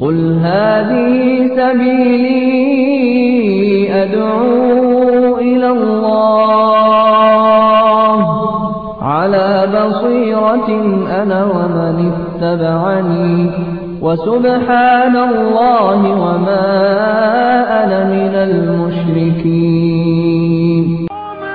قل هذه سبيلي أدعو إلى الله على بصيرة أنا ومن اتبعني وسبحان الله وما أنا من المشركين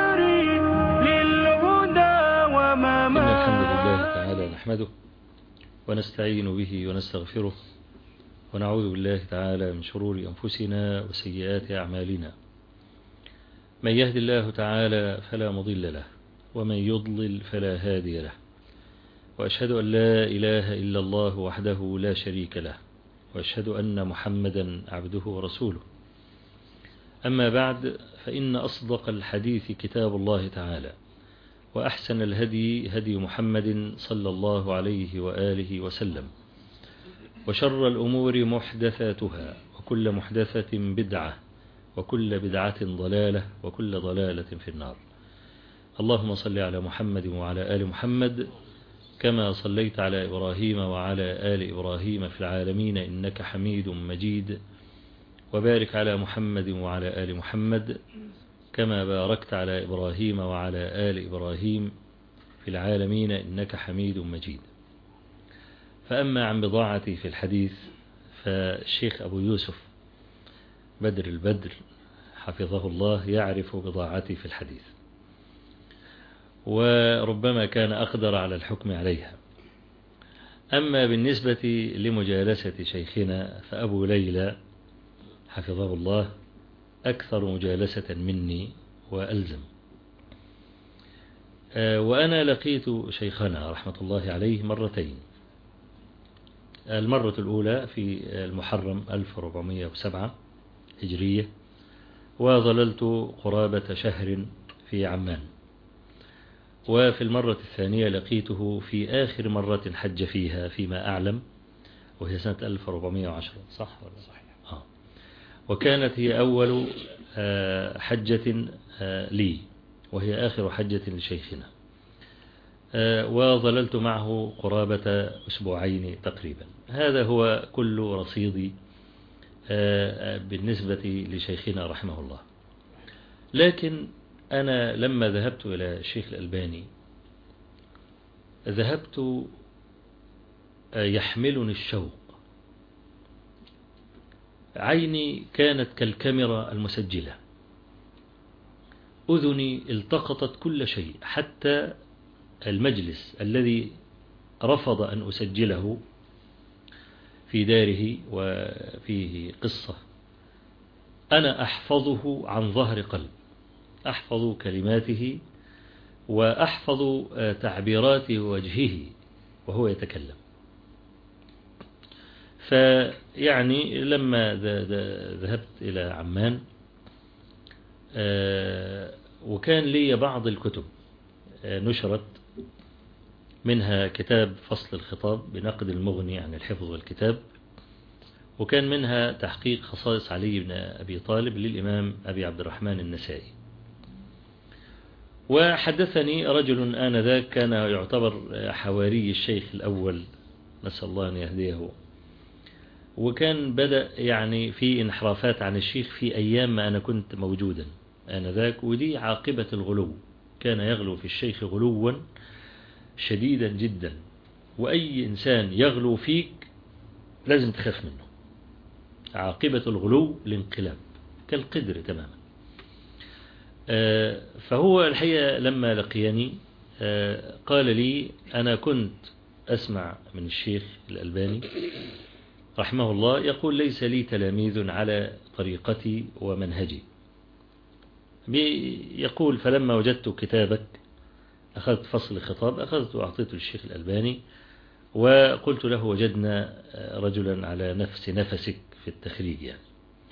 إن الحمد لله تعالى نحمده ونستعين به ونستغفره ونعوذ بالله تعالى من شرور أنفسنا وسيئات أعمالنا من يهد الله تعالى فلا مضل له ومن يضلل فلا هادي له وأشهد أن لا إله إلا الله وحده لا شريك له وأشهد أن محمدا عبده ورسوله أما بعد فإن أصدق الحديث كتاب الله تعالى وأحسن الهدي هدي محمد صلى الله عليه وآله وسلم وشر الأمور محدثاتها وكل محدثة بدعة وكل بدعة ضلالة وكل ضلالة في النار اللهم صل على محمد وعلى آل محمد كما صليت على إبراهيم وعلى آل إبراهيم في العالمين إنك حميد مجيد وبارك على محمد وعلى آل محمد كما باركت على إبراهيم وعلى آل إبراهيم في العالمين إنك حميد مجيد فأما عن بضاعتي في الحديث فالشيخ أبو يوسف بدر البدر حفظه الله يعرف بضاعتي في الحديث وربما كان أقدر على الحكم عليها أما بالنسبة لمجالسة شيخنا فأبو ليلى حفظه الله أكثر مجالسة مني وألزم وأنا لقيت شيخنا رحمة الله عليه مرتين المرة الأولى في المحرم 1407 هجرية وظللت قرابة شهر في عمان وفي المرة الثانية لقيته في آخر مرة حج فيها فيما أعلم وهي سنة 1410 صح ولا صحيح آه. وكانت هي أول حجة لي وهي آخر حجة لشيخنا وظللت معه قرابة أسبوعين تقريبا هذا هو كل رصيدي بالنسبة لشيخنا رحمه الله لكن أنا لما ذهبت إلى الشيخ الألباني ذهبت يحملني الشوق عيني كانت كالكاميرا المسجلة أذني التقطت كل شيء حتى المجلس الذي رفض أن أسجله في داره وفيه قصة أنا أحفظه عن ظهر قلب أحفظ كلماته وأحفظ تعبيرات وجهه وهو يتكلم فيعني لما ذهبت إلى عمان وكان لي بعض الكتب نشرت منها كتاب فصل الخطاب بنقد المغني عن الحفظ والكتاب وكان منها تحقيق خصائص علي بن أبي طالب للإمام أبي عبد الرحمن النسائي وحدثني رجل آنذاك كان يعتبر حواري الشيخ الأول نسأل الله أن يهديه وكان بدأ يعني في انحرافات عن الشيخ في أيام ما أنا كنت موجودا آنذاك ودي عاقبة الغلو كان يغلو في الشيخ غلوا شديدا جدا وأي إنسان يغلو فيك لازم تخاف منه عاقبة الغلو الانقلاب كالقدر تماما فهو الحقيقة لما لقيني قال لي أنا كنت أسمع من الشيخ الألباني رحمه الله يقول ليس لي تلاميذ على طريقتي ومنهجي يقول فلما وجدت كتابك أخذت فصل خطاب أخذت وأعطيته للشيخ الألباني وقلت له وجدنا رجلا على نفس نفسك في التخريج يعني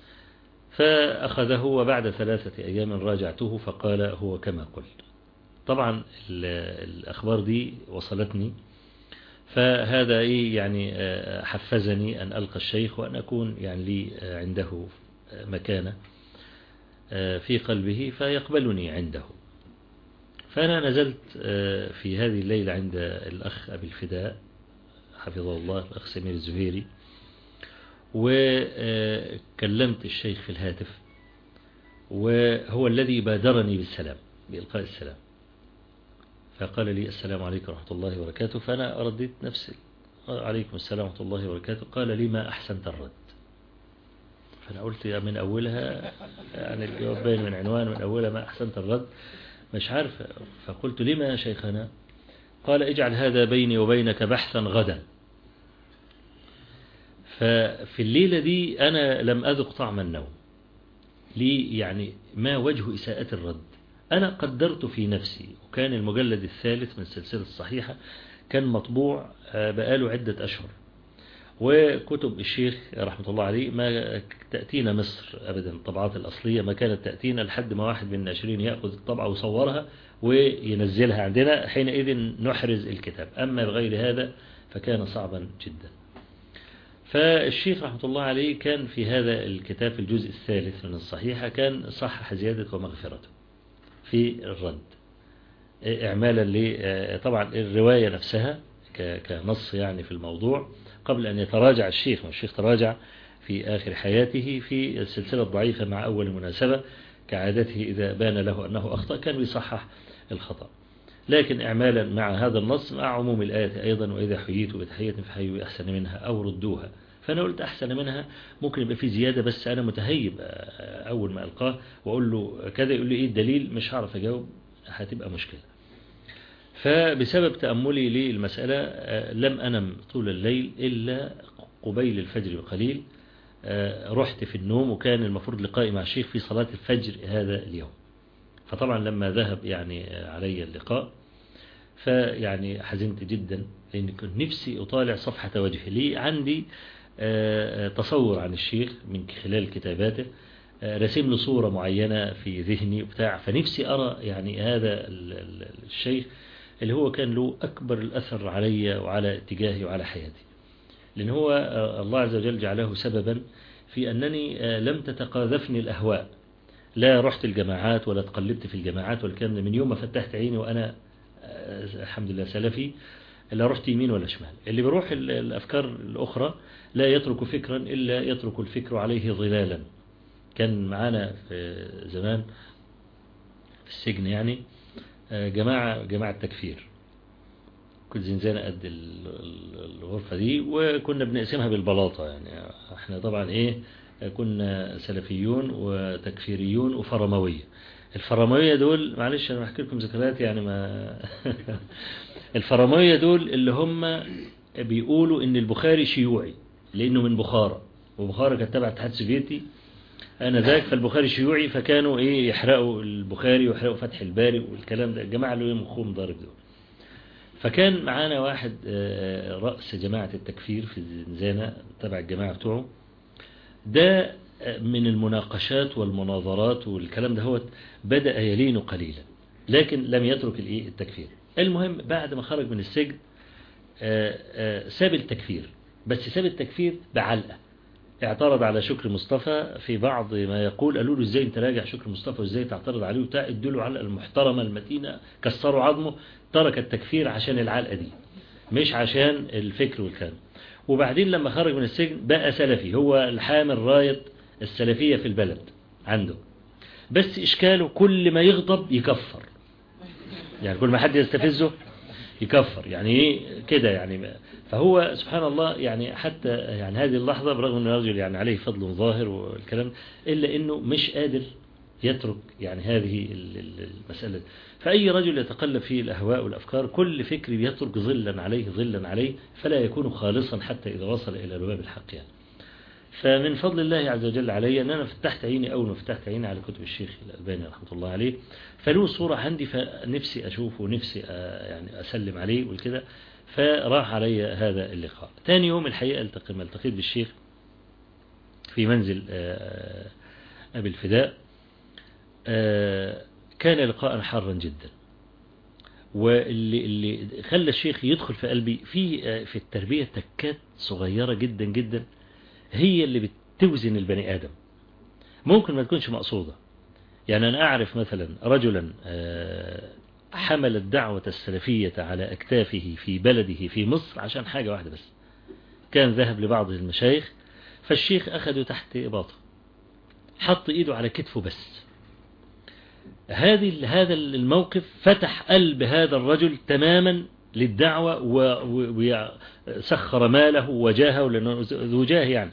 فأخذه وبعد ثلاثة أيام راجعته فقال هو كما قلت طبعا الأخبار دي وصلتني فهذا إيه يعني حفزني أن ألقى الشيخ وأن أكون يعني لي عنده مكانة في قلبه فيقبلني عنده فأنا نزلت في هذه الليلة عند الأخ أبي الفداء حفظه الله الأخ سمير الزهيري وكلمت الشيخ في الهاتف وهو الذي بادرني بالسلام بإلقاء السلام فقال لي السلام عليكم ورحمة الله وبركاته فأنا رديت نفسي عليكم السلام ورحمة الله وبركاته قال لي ما أحسنت الرد فأنا قلت من أولها يعني الجواب باين من عنوان من أولها ما أحسنت الرد مش عارف فقلت لما يا شيخنا قال اجعل هذا بيني وبينك بحثا غدا ففي الليلة دي أنا لم أذق طعم النوم لي يعني ما وجه إساءة الرد أنا قدرت في نفسي وكان المجلد الثالث من السلسلة الصحيحة كان مطبوع بقاله عدة أشهر وكتب الشيخ رحمة الله عليه ما تأتينا مصر أبدا الطبعات الأصلية ما كانت تأتينا لحد ما واحد من الناشرين يأخذ الطبعة ويصورها وينزلها عندنا حينئذ نحرز الكتاب أما بغير هذا فكان صعبا جدا فالشيخ رحمة الله عليه كان في هذا الكتاب في الجزء الثالث من الصحيحة كان صحح زيادة ومغفرته في الرد إعمالا ل طبعا الرواية نفسها كنص يعني في الموضوع قبل أن يتراجع الشيخ والشيخ تراجع في آخر حياته في السلسلة الضعيفة مع أول مناسبة كعادته إذا بان له أنه أخطأ كان يصحح الخطأ لكن إعمالا مع هذا النص مع عموم الآية أيضا وإذا حييتوا بتحية فحيوا أحسن منها أو ردوها فأنا قلت أحسن منها ممكن يبقى في زيادة بس أنا متهيب أول ما ألقاه وأقول له كذا يقول لي إيه الدليل مش هعرف أجاوب هتبقى مشكلة فبسبب تأملي للمسألة لم أنم طول الليل إلا قبيل الفجر بقليل رحت في النوم وكان المفروض لقائي مع الشيخ في صلاة الفجر هذا اليوم فطبعا لما ذهب يعني علي اللقاء فيعني حزنت جدا لأن كنت نفسي أطالع صفحة وجهه لي عندي تصور عن الشيخ من خلال كتاباته رسم له صورة معينة في ذهني وبتاع فنفسي أرى يعني هذا الشيخ اللي هو كان له أكبر الأثر علي وعلى اتجاهي وعلى حياتي لأن هو الله عز وجل جعله سببا في أنني لم تتقاذفني الأهواء لا رحت الجماعات ولا تقلبت في الجماعات والكلام من يوم ما فتحت عيني وأنا الحمد لله سلفي لا رحت يمين ولا شمال اللي بيروح الأفكار الأخرى لا يترك فكرا إلا يترك الفكر عليه ظلالا كان معانا في زمان في السجن يعني جماعة جماعة تكفير كل زنزانة قد الغرفة دي وكنا بنقسمها بالبلاطة يعني احنا طبعا ايه كنا سلفيون وتكفيريون وفرموية الفرموية دول معلش انا بحكي لكم ذكريات يعني ما الفرموية دول اللي هم بيقولوا ان البخاري شيوعي لانه من بخارى وبخارى كانت تبع الاتحاد السوفيتي أنا ذاك فالبخاري شيوعي فكانوا إيه يحرقوا البخاري ويحرقوا فتح الباري والكلام ده الجماعة اللي مخهم ضارب دول فكان معانا واحد رأس جماعة التكفير في الزنزانة تبع الجماعة بتوعه ده من المناقشات والمناظرات والكلام ده هو بدأ يلين قليلا لكن لم يترك الإيه التكفير المهم بعد ما خرج من السجن ساب التكفير بس ساب التكفير بعلقة اعترض على شكر مصطفى في بعض ما يقول قالوا له ازاي انت راجع شكر مصطفى وازاي تعترض عليه وبتاع ادوا له علقه المحترمه المتينه كسروا عظمه ترك التكفير عشان العلقه دي مش عشان الفكر والكلام وبعدين لما خرج من السجن بقى سلفي هو الحامل رايه السلفيه في البلد عنده بس اشكاله كل ما يغضب يكفر يعني كل ما حد يستفزه يكفر يعني ايه كده يعني فهو سبحان الله يعني حتى يعني هذه اللحظة برغم أن الرجل يعني عليه فضل ظاهر والكلام إلا أنه مش قادر يترك يعني هذه المسألة فأي رجل يتقلب فيه الأهواء والأفكار كل فكر يترك ظلا عليه ظلا عليه فلا يكون خالصا حتى إذا وصل إلى لباب الحق يعني فمن فضل الله عز وجل علي أن أنا فتحت عيني أول ما فتحت عيني على كتب الشيخ الألباني رحمة الله عليه فله صورة عندي فنفسي أشوفه ونفسي يعني أسلم عليه والكده فراح علي هذا اللقاء ثاني يوم الحقيقة التقيت بالشيخ في منزل أبي الفداء كان لقاء حارا جدا واللي اللي خلى الشيخ يدخل في قلبي في في التربية تكات صغيرة جدا جدا هي اللي بتوزن البني آدم ممكن ما تكونش مقصودة يعني أنا أعرف مثلا رجلا حمل الدعوة السلفية على أكتافه في بلده في مصر عشان حاجة واحدة بس كان ذهب لبعض المشايخ فالشيخ أخده تحت إباطه حط إيده على كتفه بس هذه هذا الموقف فتح قلب هذا الرجل تماما للدعوة وسخر ماله وجاهه لأنه ذو جاه يعني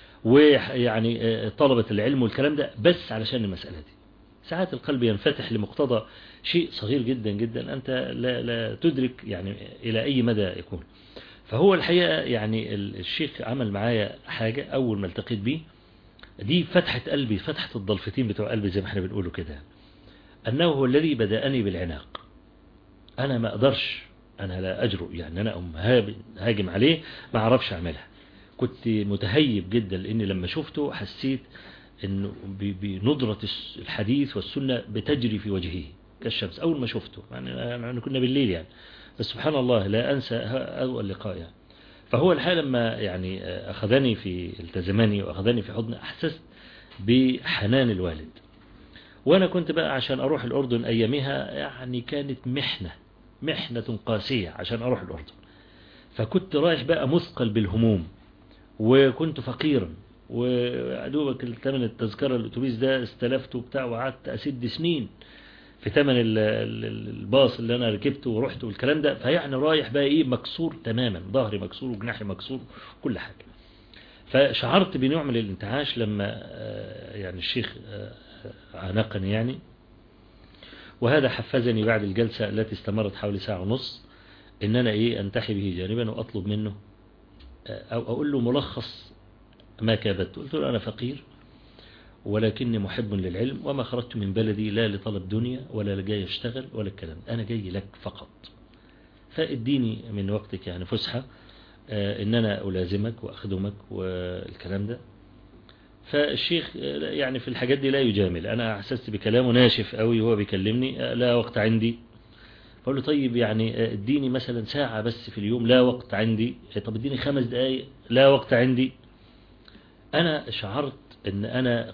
ويعني طلبة العلم والكلام ده بس علشان المسألة دي ساعات القلب ينفتح لمقتضى شيء صغير جدا جدا أنت لا, لا تدرك يعني إلى أي مدى يكون فهو الحقيقة يعني الشيخ عمل معايا حاجة أول ما التقيت بيه دي فتحة قلبي فتحة الضلفتين بتوع قلبي زي ما احنا بنقوله كده أنه هو الذي بدأني بالعناق أنا ما أقدرش أنا لا أجرؤ يعني أنا أم هاجم عليه ما أعرفش أعملها كنت متهيب جدا لأني لما شفته حسيت أنه بنظرة الحديث والسنة بتجري في وجهه كالشمس أول ما شفته يعني كنا بالليل يعني بس سبحان الله لا أنسى أول اللقاء يعني فهو الحال لما يعني أخذني في التزمني وأخذني في حضن أحسست بحنان الوالد وأنا كنت بقى عشان أروح الأردن أيامها يعني كانت محنة محنة قاسية عشان أروح الأردن فكنت رايح بقى مثقل بالهموم وكنت فقيرا وعدوبك ثمن التذكرة الأتوبيس ده استلفته بتاع وقعدت أسد سنين في ثمن الباص اللي أنا ركبته ورحت والكلام ده فيعني رايح بقى إيه مكسور تماما ظهري مكسور وجناحي مكسور كل حاجة فشعرت بنوع من الانتعاش لما يعني الشيخ عانقني يعني وهذا حفزني بعد الجلسة التي استمرت حوالي ساعة ونص ان انا ايه انتحي به جانبا واطلب منه او اقول له ملخص ما كابدت قلت له انا فقير ولكني محب للعلم وما خرجت من بلدي لا لطلب دنيا ولا جاي اشتغل ولا الكلام انا جاي لك فقط فاديني من وقتك يعني فسحة ان انا الازمك واخدمك والكلام ده فالشيخ يعني في الحاجات دي لا يجامل أنا أحسست بكلامه ناشف قوي وهو بيكلمني لا وقت عندي فقال له طيب يعني اديني مثلا ساعة بس في اليوم لا وقت عندي طب اديني خمس دقايق لا وقت عندي أنا شعرت أن أنا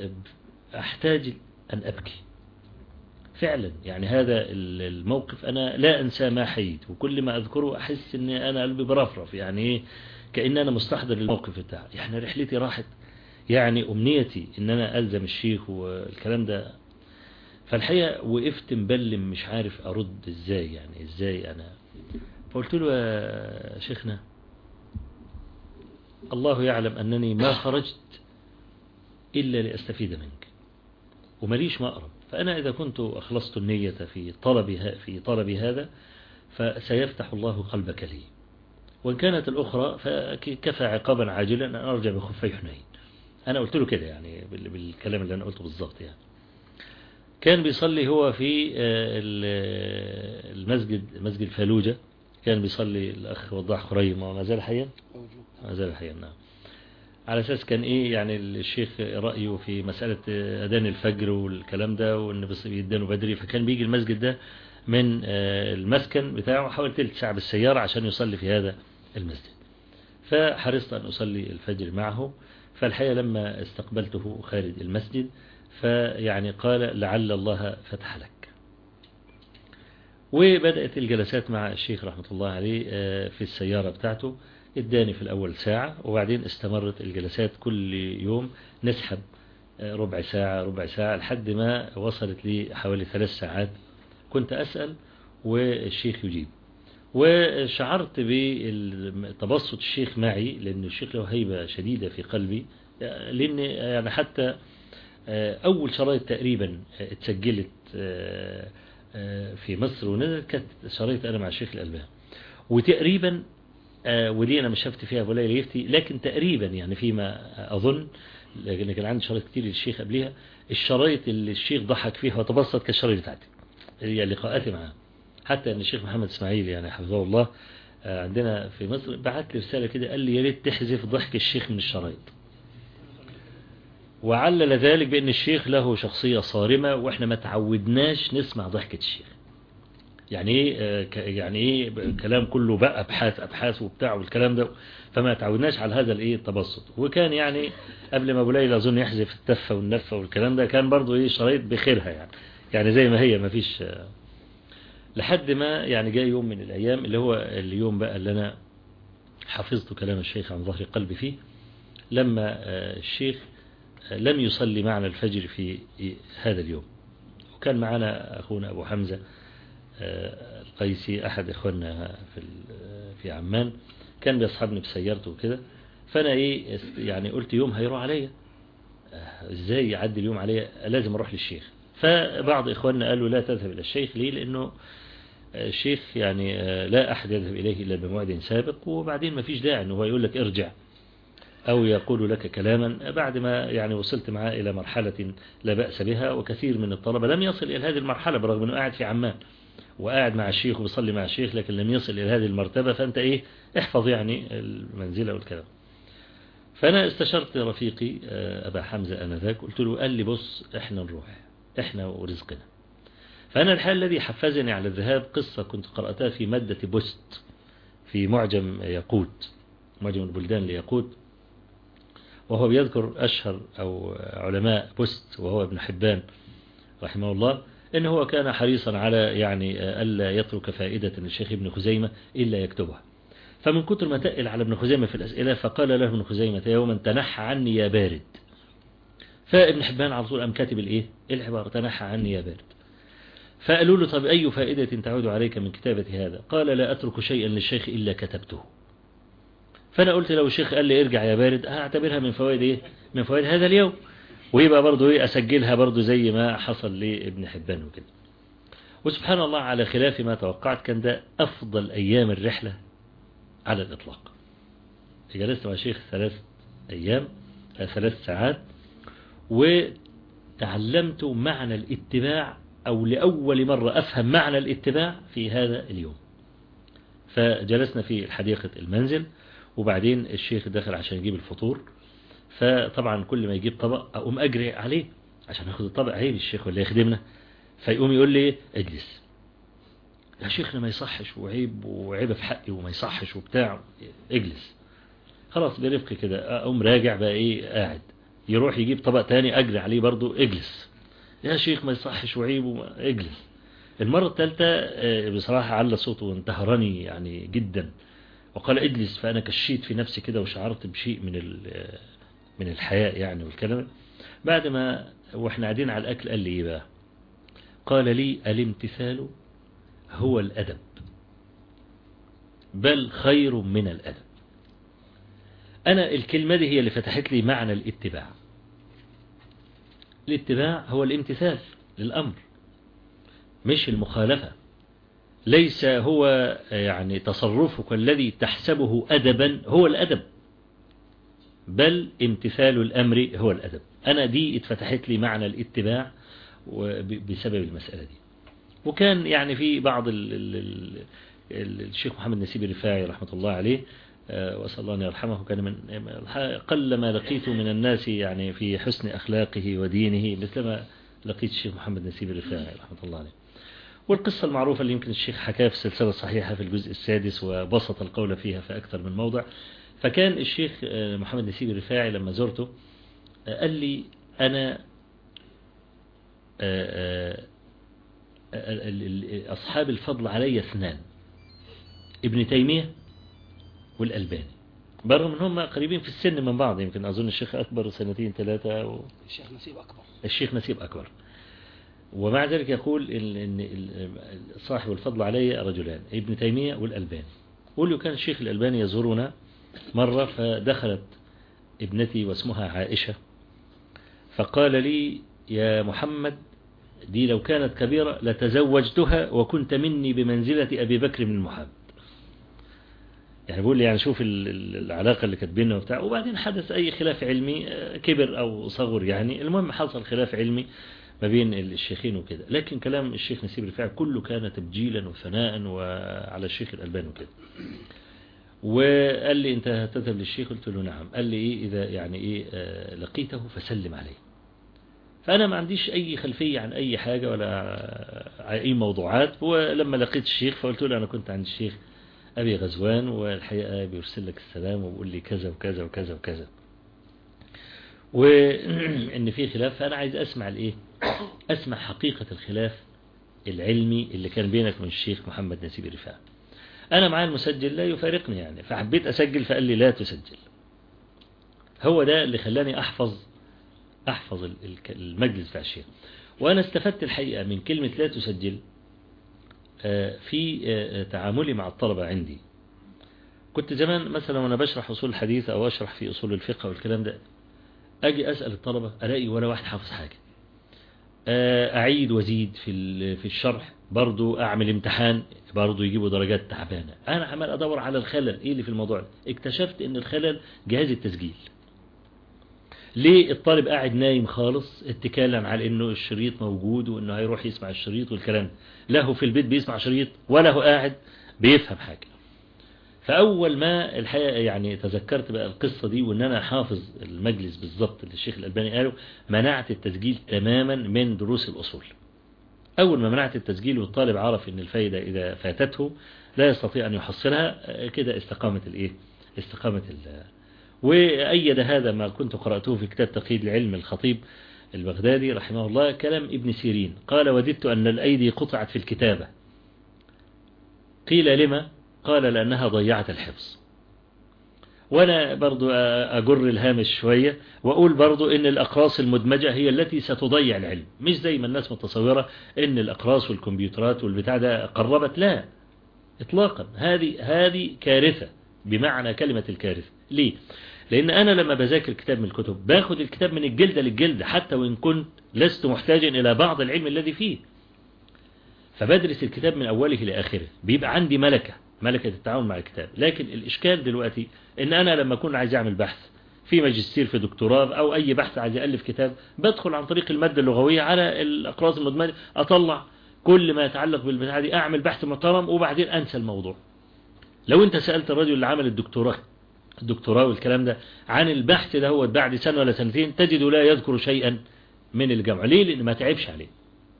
أحتاج أن أبكي فعلا يعني هذا الموقف أنا لا أنسى ما حييت وكل ما أذكره أحس أن أنا قلبي برفرف يعني إيه كأن أنا مستحضر للموقف بتاعه يعني رحلتي راحت يعني أمنيتي إن أنا ألزم الشيخ والكلام ده فالحقيقة وقفت مبلم مش عارف أرد إزاي يعني إزاي أنا فقلت له يا شيخنا الله يعلم أنني ما خرجت إلا لأستفيد منك ومليش مأرب فأنا إذا كنت أخلصت النية في طلب في طلبي هذا فسيفتح الله قلبك لي وإن كانت الأخرى فكفى عقابا عاجلا أن أرجع بخفي حنين أنا قلت له كده يعني بالكلام اللي أنا قلته بالظبط يعني كان بيصلي هو في المسجد مسجد فالوجة كان بيصلي الأخ وضاح خريم وما زال حيا ما زال حيا نعم على أساس كان إيه يعني الشيخ رأيه في مسألة أذان الفجر والكلام ده وإن بيدانوا بدري فكان بيجي المسجد ده من المسكن بتاعه حوالي تلت ساعة بالسيارة عشان يصلي في هذا المسجد فحرصت أن أصلي الفجر معه فالحقيقة لما استقبلته خارج المسجد فيعني قال لعل الله فتح لك وبدأت الجلسات مع الشيخ رحمة الله عليه في السيارة بتاعته اداني في الأول ساعة وبعدين استمرت الجلسات كل يوم نسحب ربع ساعة ربع ساعة لحد ما وصلت لي حوالي ثلاث ساعات كنت أسأل والشيخ يجيب وشعرت بتبسط الشيخ معي لأن الشيخ له هيبة شديدة في قلبي لأن يعني حتى أول شرايط تقريبا اتسجلت في مصر ونزلت كانت شرايط أنا مع الشيخ الألباني وتقريبا ودي أنا مش شفت فيها ولا يفتي لكن تقريبا يعني فيما أظن لكن كان عندي شرايط كتير للشيخ قبلها الشرايط اللي الشيخ ضحك فيها وتبسط كالشرايط بتاعتي هي لقاءاتي معاه حتى ان الشيخ محمد اسماعيل يعني حفظه الله عندنا في مصر بعت لي رسالة كده قال لي يا ريت تحذف ضحك الشيخ من الشرايط وعلل ذلك بأن الشيخ له شخصية صارمة وإحنا ما تعودناش نسمع ضحكة الشيخ يعني ايه يعني ايه كلام كله بقى ابحاث ابحاث وبتاع والكلام ده فما تعودناش على هذا الايه التبسط وكان يعني قبل ما ابو ليلى اظن يحذف التفه والنفه والكلام ده كان برضه ايه شرايط بخيرها يعني يعني زي ما هي ما فيش لحد ما يعني جاء يوم من الايام اللي هو اليوم بقى اللي انا حفظت كلام الشيخ عن ظهر قلبي فيه لما الشيخ لم يصلي معنا الفجر في هذا اليوم وكان معنا أخونا أبو حمزة القيسي أحد إخواننا في في عمان كان بيصحبني بسيارته وكده فأنا إيه يعني قلت يوم هيروح عليا إزاي يعدي اليوم عليا لازم أروح للشيخ فبعض إخواننا قالوا لا تذهب إلى الشيخ ليه لأنه الشيخ يعني لا أحد يذهب إليه إلا بموعد سابق وبعدين ما فيش داعي أنه هو يقول لك ارجع أو يقول لك كلاما بعد ما يعني وصلت معاه إلى مرحلة لا بأس بها وكثير من الطلبة لم يصل إلى هذه المرحلة برغم أنه قاعد في عمان وقاعد مع الشيخ وبيصلي مع الشيخ لكن لم يصل إلى هذه المرتبة فأنت إيه احفظ يعني المنزلة والكلام فأنا استشرت رفيقي أبا حمزة أنذاك قلت له قال لي بص إحنا نروح إحنا ورزقنا فأنا الحال الذي حفزني على الذهاب قصة كنت قرأتها في مادة بوست في معجم يقوت معجم البلدان ليقوت وهو بيذكر أشهر أو علماء بوست وهو ابن حبان رحمه الله إن هو كان حريصا على يعني ألا يترك فائدة للشيخ ابن خزيمة إلا يكتبها فمن كتر ما تقل على ابن خزيمة في الأسئلة فقال له ابن خزيمة يوما تنحى عني يا بارد فابن حبان على طول أم كاتب الإيه العبارة تنحى عني يا بارد فقالوا له طب أي فائدة تعود عليك من كتابة هذا قال لا أترك شيئا للشيخ إلا كتبته فأنا قلت لو الشيخ قال لي ارجع يا بارد هعتبرها من فوائد إيه من فوائد هذا اليوم ويبقى برضه إيه أسجلها برضه زي ما حصل لابن حبان وكده وسبحان الله على خلاف ما توقعت كان ده أفضل أيام الرحلة على الإطلاق جلست مع الشيخ ثلاث أيام ثلاث ساعات وتعلمت معنى الاتباع أو لأول مرة أفهم معنى الاتباع في هذا اليوم فجلسنا في حديقة المنزل وبعدين الشيخ دخل عشان يجيب الفطور فطبعا كل ما يجيب طبق أقوم أجري عليه عشان أخذ الطبق عيب الشيخ ولا يخدمنا فيقوم يقول لي اجلس يا شيخنا ما يصحش وعيب وعيب في حقي وما يصحش وبتاع اجلس خلاص برفق كده أقوم راجع بقى إيه قاعد يروح يجيب طبق تاني أجري عليه برضو اجلس يا شيخ ما يصحش وعيب اجلس المرة الثالثة بصراحة على صوته وانتهرني يعني جدا وقال اجلس فأنا كشيت في نفسي كده وشعرت بشيء من من الحياء يعني والكلام بعد ما واحنا قاعدين على الأكل قال لي ايه بقى قال لي الامتثال هو الأدب بل خير من الأدب أنا الكلمة دي هي اللي فتحت لي معنى الاتباع الاتباع هو الامتثال للأمر مش المخالفة ليس هو يعني تصرفك الذي تحسبه أدبا هو الأدب بل امتثال الأمر هو الأدب أنا دي اتفتحت لي معنى الاتباع بسبب المسألة دي وكان يعني في بعض ال ال ال الشيخ محمد نسيب الرفاعي رحمة الله عليه وأسأل الله أن يرحمه كان من قل ما لقيت من الناس يعني في حسن أخلاقه ودينه مثلما لقيت الشيخ محمد نسيب الرفاعي رحمة الله عليه والقصة المعروفة اللي يمكن الشيخ حكاها في السلسلة الصحيحة في الجزء السادس وبسط القول فيها في أكثر من موضع فكان الشيخ محمد نسيب الرفاعي لما زرته قال لي أنا أصحاب الفضل علي اثنان ابن تيمية والألباني برغم ان هم قريبين في السن من بعض يمكن أظن الشيخ أكبر سنتين ثلاثة و... الشيخ نسيب أكبر الشيخ نسيب أكبر ومع ذلك يقول إن صاحب الفضل علي رجلان ابن تيمية والألباني قول له كان الشيخ الألباني يزورنا مرة فدخلت ابنتي واسمها عائشة فقال لي يا محمد دي لو كانت كبيرة لتزوجتها وكنت مني بمنزلة أبي بكر من محمد يعني بقول لي يعني شوف العلاقة اللي كانت بيننا وبتاع وبعدين حدث أي خلاف علمي كبر أو صغر يعني المهم حصل خلاف علمي ما بين الشيخين وكده لكن كلام الشيخ نسيب الرفاعي كله كان تبجيلا وثناء وعلى الشيخ الألباني وكده وقال لي انت هتذهب للشيخ قلت له نعم قال لي ايه اذا يعني ايه آه لقيته فسلم عليه فانا ما عنديش اي خلفية عن اي حاجة ولا اي موضوعات ولما لقيت الشيخ فقلت له انا كنت عند الشيخ ابي غزوان والحقيقة بيرسل لك السلام وبيقول لي كذا وكذا وكذا وكذا وان في خلاف فانا عايز اسمع الايه اسمع حقيقة الخلاف العلمي اللي كان بينك وبين الشيخ محمد نسيب الرفاعي أنا معايا المسجل لا يفارقني يعني فحبيت أسجل فقال لي لا تسجل هو ده اللي خلاني أحفظ أحفظ المجلس بتاع الشيخ وأنا استفدت الحقيقة من كلمة لا تسجل في تعاملي مع الطلبة عندي كنت زمان مثلا وانا بشرح أصول الحديث أو أشرح في أصول الفقه والكلام ده أجي أسأل الطلبة ألاقي ولا واحد حافظ حاجة أعيد وزيد في في الشرح برضو أعمل امتحان برضو يجيبوا درجات تعبانة أنا عمال أدور على الخلل إيه اللي في الموضوع ده اكتشفت إن الخلل جهاز التسجيل ليه الطالب قاعد نايم خالص اتكالا على انه الشريط موجود وانه هيروح يسمع الشريط والكلام لا هو في البيت بيسمع شريط ولا هو قاعد بيفهم حاجة فأول ما الحقيقة يعني تذكرت بقى القصة دي وان انا حافظ المجلس بالظبط اللي الشيخ الألباني قاله منعت التسجيل تماما من دروس الأصول أول ما منعت التسجيل والطالب عرف ان الفايدة إذا فاتته لا يستطيع أن يحصلها كده استقامت الايه استقامت وأيد هذا ما كنت قرأته في كتاب تقييد العلم الخطيب البغدادي رحمه الله كلام ابن سيرين قال وددت أن الأيدي قطعت في الكتابة قيل لما قال لأنها ضيعت الحفظ وأنا برضو أجر الهامش شوية وأقول برضو إن الأقراص المدمجة هي التي ستضيع العلم مش زي ما الناس متصورة إن الأقراص والكمبيوترات والبتاع ده قربت لا إطلاقا هذه هذه كارثة بمعنى كلمة الكارثة ليه لأن أنا لما بذاكر كتاب من الكتب باخد الكتاب من الجلدة للجلدة حتى وإن كنت لست محتاجا إلى بعض العلم الذي فيه فبدرس الكتاب من أوله لآخره بيبقى عندي ملكة ملكة التعامل مع الكتاب لكن الإشكال دلوقتي إن أنا لما أكون عايز أعمل بحث في ماجستير في دكتوراه أو أي بحث عايز ألف كتاب بدخل عن طريق المادة اللغوية على الأقراص المدمجة أطلع كل ما يتعلق بالبتاع دي أعمل بحث محترم وبعدين أنسى الموضوع لو أنت سألت الرجل اللي عمل الدكتوراه الدكتوراه والكلام ده عن البحث ده هو بعد سنة ولا سنتين تجد لا يذكر شيئا من الجامعة ليه لأن ما تعبش عليه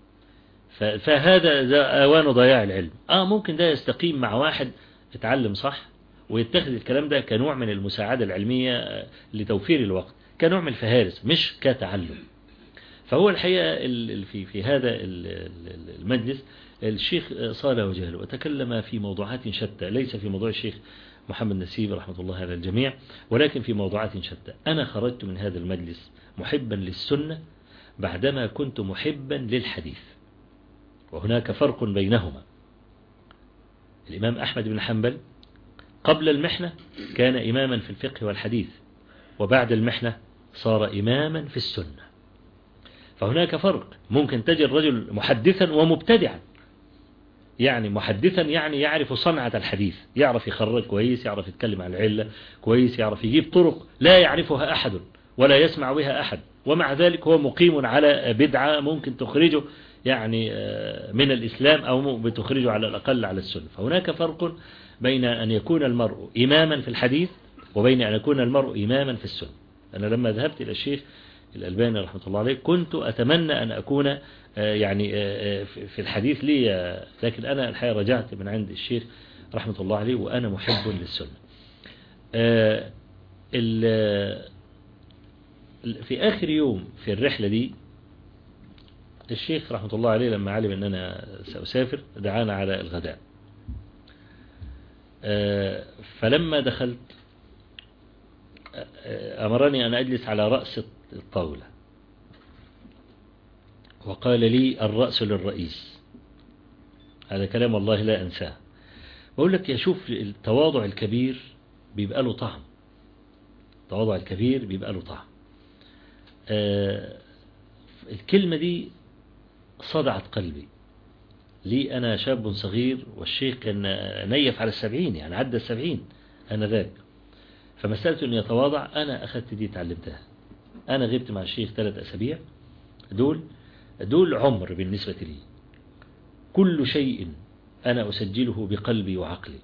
فهذا أوان ضياع العلم آه ممكن ده يستقيم مع واحد اتعلم صح ويتخذ الكلام ده كنوع من المساعدة العلمية لتوفير الوقت كنوع من الفهارس مش كتعلم فهو الحقيقة في في هذا المجلس الشيخ صالح وجهل وتكلم في موضوعات شتى ليس في موضوع الشيخ محمد نسيب رحمة الله على الجميع ولكن في موضوعات شتى أنا خرجت من هذا المجلس محبا للسنة بعدما كنت محبا للحديث وهناك فرق بينهما الإمام أحمد بن حنبل قبل المحنة كان إماما في الفقه والحديث وبعد المحنة صار إماما في السنة فهناك فرق ممكن تجد رجل محدثا ومبتدعا يعني محدثا يعني يعرف صنعة الحديث يعرف يخرج كويس يعرف يتكلم عن العلة كويس يعرف يجيب طرق لا يعرفها أحد ولا يسمع بها أحد ومع ذلك هو مقيم على بدعة ممكن تخرجه يعني من الإسلام أو بتخرجه على الأقل على السنة فهناك فرق بين أن يكون المرء إماما في الحديث وبين أن يكون المرء إماما في السنة أنا لما ذهبت إلى الشيخ الألباني رحمة الله عليه كنت أتمنى أن أكون يعني في الحديث لي لكن أنا الحقيقة رجعت من عند الشيخ رحمة الله عليه وأنا محب للسنة في آخر يوم في الرحلة دي الشيخ رحمة الله عليه لما علم أن أنا سأسافر دعانا على الغداء فلما دخلت أمرني أن أجلس على رأس الطاولة وقال لي الرأس للرئيس هذا كلام الله لا أنساه بقول لك يشوف التواضع الكبير بيبقى له طعم التواضع الكبير بيبقى له طعم آه الكلمة دي صدعت قلبي لي أنا شاب صغير والشيخ كان نيف على السبعين يعني عدى السبعين أنا ذاك فمسألة أن يتواضع أنا أخذت دي تعلمتها أنا غبت مع الشيخ ثلاث أسابيع دول دول عمر بالنسبة لي كل شيء أنا أسجله بقلبي وعقلي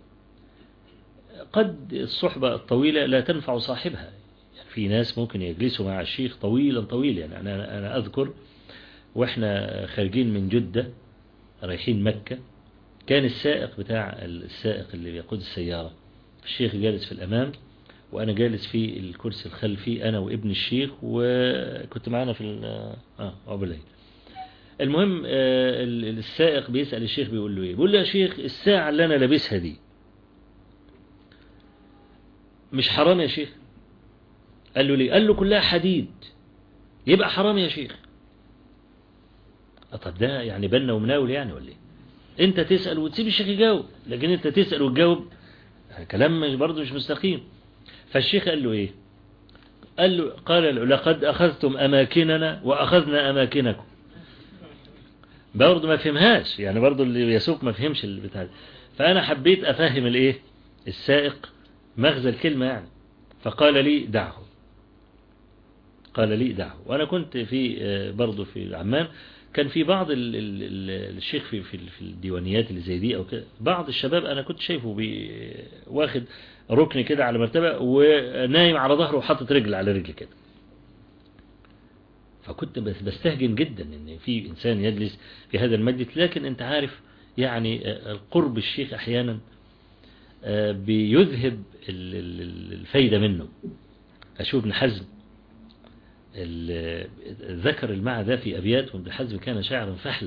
قد الصحبة الطويلة لا تنفع صاحبها يعني في ناس ممكن يجلسوا مع الشيخ طويلا طويلا يعني أنا, أنا أذكر وإحنا خارجين من جدة رايحين مكة كان السائق بتاع السائق اللي بيقود السيارة الشيخ جالس في الأمام وأنا جالس في الكرسي الخلفي أنا وابن الشيخ وكنت معنا في آه عبلي المهم السائق بيسأل الشيخ بيقول له إيه بيقول له يا شيخ الساعة اللي أنا لابسها دي مش حرام يا شيخ قال له ليه قال له كلها حديد يبقى حرام يا شيخ طب ده يعني بنا ومناول يعني ولا ايه انت تسأل وتسيب الشيخ يجاوب لكن انت تسأل وتجاوب كلام برضه مش مستقيم فالشيخ قال له ايه قال له قال له لقد أخذتم أماكننا وأخذنا أماكنكم برضه ما فهمهاش يعني برضه اللي يسوق ما فهمش البتاع فأنا حبيت أفهم الإيه السائق مغزى الكلمة يعني فقال لي دعه قال لي دعه وأنا كنت في برضه في عمان كان في بعض ال ال ال الشيخ في في في الديوانيات اللي زي دي او كده بعض الشباب انا كنت شايفه بي واخد ركن كده على مرتبه ونايم على ظهره وحاطط رجل على رجل كده فكنت بس بستهجن جدا ان في انسان يجلس في هذا المجلس لكن انت عارف يعني القرب الشيخ احيانا بيذهب الفايدة منه اشوف ابن حزم ذكر المعنى ده في أبيات وابن حزم كان شاعرا فحلا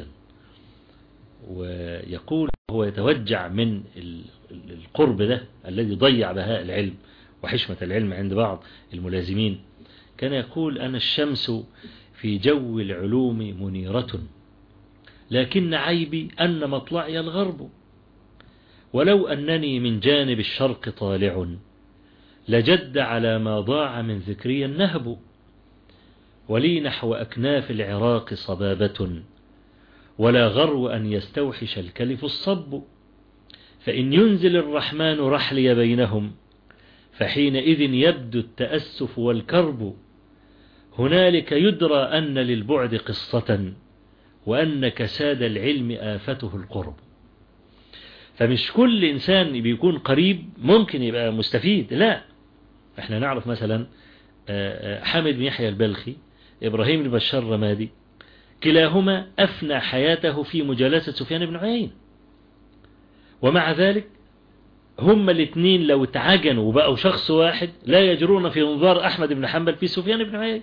ويقول هو يتوجع من القرب ده الذي ضيع بهاء العلم وحشمة العلم عند بعض الملازمين كان يقول أنا الشمس في جو العلوم منيرة لكن عيبي أن مطلعي الغرب ولو أنني من جانب الشرق طالع لجد على ما ضاع من ذكري النهب ولي نحو أكناف العراق صبابة ولا غرو أن يستوحش الكلف الصب فإن ينزل الرحمن رحلي بينهم فحينئذ يبدو التأسف والكرب هنالك يدرى أن للبعد قصة وأن كساد العلم آفته القرب فمش كل إنسان بيكون قريب ممكن يبقى مستفيد لا احنا نعرف مثلا حامد بن يحيى البلخي إبراهيم بن بشار الرمادي كلاهما أفنى حياته في مجالسة سفيان بن عيين ومع ذلك هما الاثنين لو اتعجنوا وبقوا شخص واحد لا يجرون في انظار أحمد بن حنبل في سفيان بن عيين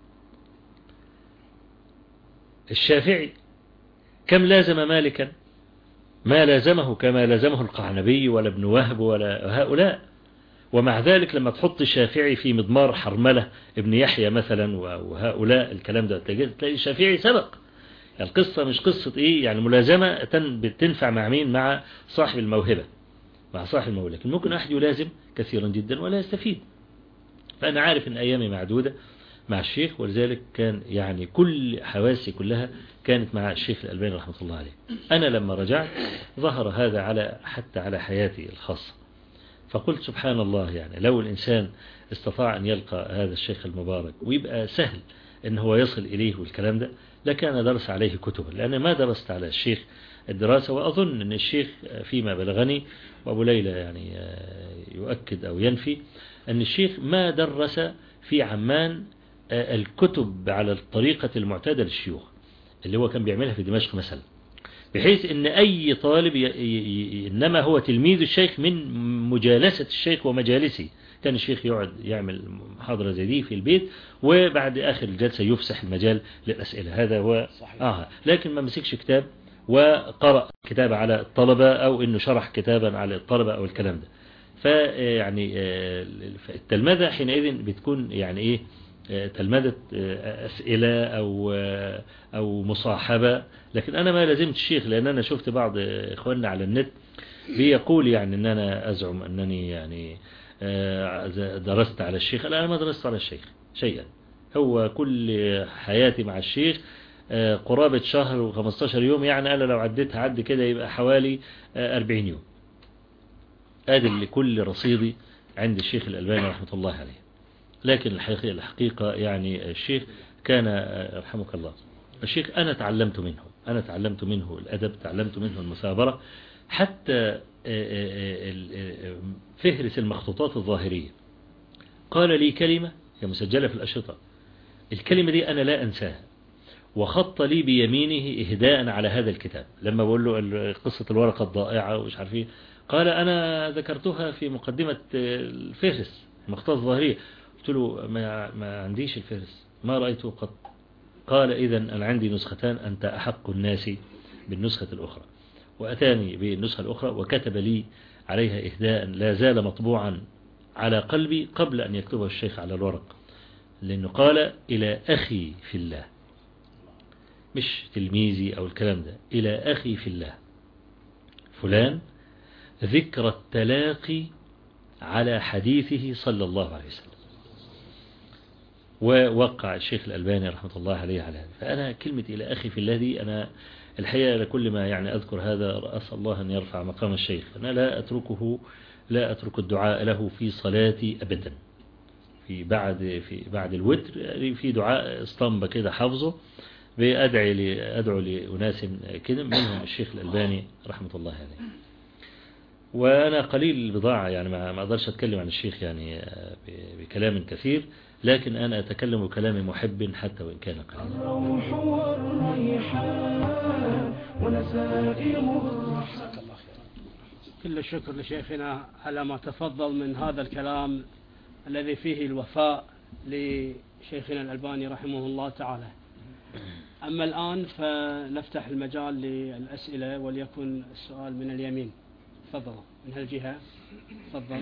الشافعي كم لازم مالكا ما لازمه كما لازمه القعنبي ولا ابن وهب ولا هؤلاء ومع ذلك لما تحط الشافعي في مضمار حرملة ابن يحيى مثلا وهؤلاء الكلام ده تلاقي الشافعي سبق القصة مش قصة ايه يعني ملازمة بتنفع مع مين مع صاحب الموهبة مع صاحب الموهبة لكن ممكن أحد يلازم كثيرا جدا ولا يستفيد فأنا عارف أن أيامي معدودة مع الشيخ ولذلك كان يعني كل حواسي كلها كانت مع الشيخ الألباني رحمة الله عليه أنا لما رجعت ظهر هذا على حتى على حياتي الخاصة فقلت سبحان الله يعني لو الإنسان استطاع أن يلقى هذا الشيخ المبارك ويبقى سهل أن هو يصل إليه والكلام ده لكان درس عليه كتبا لأن ما درست على الشيخ الدراسة وأظن أن الشيخ فيما بلغني وأبو ليلى يعني يؤكد أو ينفي أن الشيخ ما درس في عمان الكتب على الطريقة المعتادة للشيوخ اللي هو كان بيعملها في دمشق مثلا بحيث ان اي طالب ي... ي... انما هو تلميذ الشيخ من مجالسة الشيخ ومجالسه كان الشيخ يقعد يعمل محاضرة زي دي في البيت وبعد اخر الجلسة يفسح المجال للاسئلة هذا هو صحيح. آه لكن ما مسكش كتاب وقرأ كتاب على الطلبة او انه شرح كتابا على الطلبة او الكلام ده فيعني التلمذة حينئذ بتكون يعني ايه تلمذة أسئلة أو أو مصاحبة لكن أنا ما لازمت الشيخ لأن أنا شفت بعض إخواننا على النت بيقول يعني أن أنا أزعم أنني يعني درست على الشيخ لا أنا ما درست على الشيخ شيئا هو كل حياتي مع الشيخ قرابة شهر و15 يوم يعني أنا لو عديتها عد كده يبقى حوالي 40 يوم هذا اللي كل رصيدي عند الشيخ الألباني رحمة الله عليه لكن الحقيقة, الحقيقة يعني الشيخ كان رحمك الله الشيخ أنا تعلمت منه أنا تعلمت منه الأدب تعلمت منه المثابرة حتى فهرس المخطوطات الظاهرية قال لي كلمة هي مسجلة في الأشرطة الكلمة دي أنا لا أنساها وخط لي بيمينه إهداء على هذا الكتاب لما بقول له قصة الورقة الضائعة ومش عارفين قال أنا ذكرتها في مقدمة الفهرس المخطوطات الظاهرية قلت له ما, ما عنديش الفهرس ما رأيته قط قال إذا أنا عندي نسختان أنت أحق الناس بالنسخة الأخرى وأتاني بالنسخة الأخرى وكتب لي عليها إهداء لا زال مطبوعا على قلبي قبل أن يكتبه الشيخ على الورق لأنه قال إلى أخي في الله مش تلميذي أو الكلام ده إلى أخي في الله فلان ذكر التلاقي على حديثه صلى الله عليه وسلم ووقع الشيخ الألباني رحمة الله عليه على هذا فأنا كلمة إلى أخي في الله دي أنا الحقيقة لكل ما يعني أذكر هذا أسأل الله أن يرفع مقام الشيخ أنا لا أتركه لا أترك الدعاء له في صلاتي أبدا في بعد في بعد الوتر يعني في دعاء اسطمبة كده حافظه بأدعي لأدعو لأناس كده منهم الشيخ الألباني رحمة الله عليه وأنا قليل البضاعة يعني ما أقدرش أتكلم عن الشيخ يعني بكلام كثير لكن أنا أتكلم بكلام محب حتى وإن كان قليلا الروح والريحان ونسائم كل الشكر لشيخنا على ما تفضل من هذا الكلام الذي فيه الوفاء لشيخنا الألباني رحمه الله تعالى أما الآن فنفتح المجال للأسئلة وليكن السؤال من اليمين تفضل من هالجهة تفضل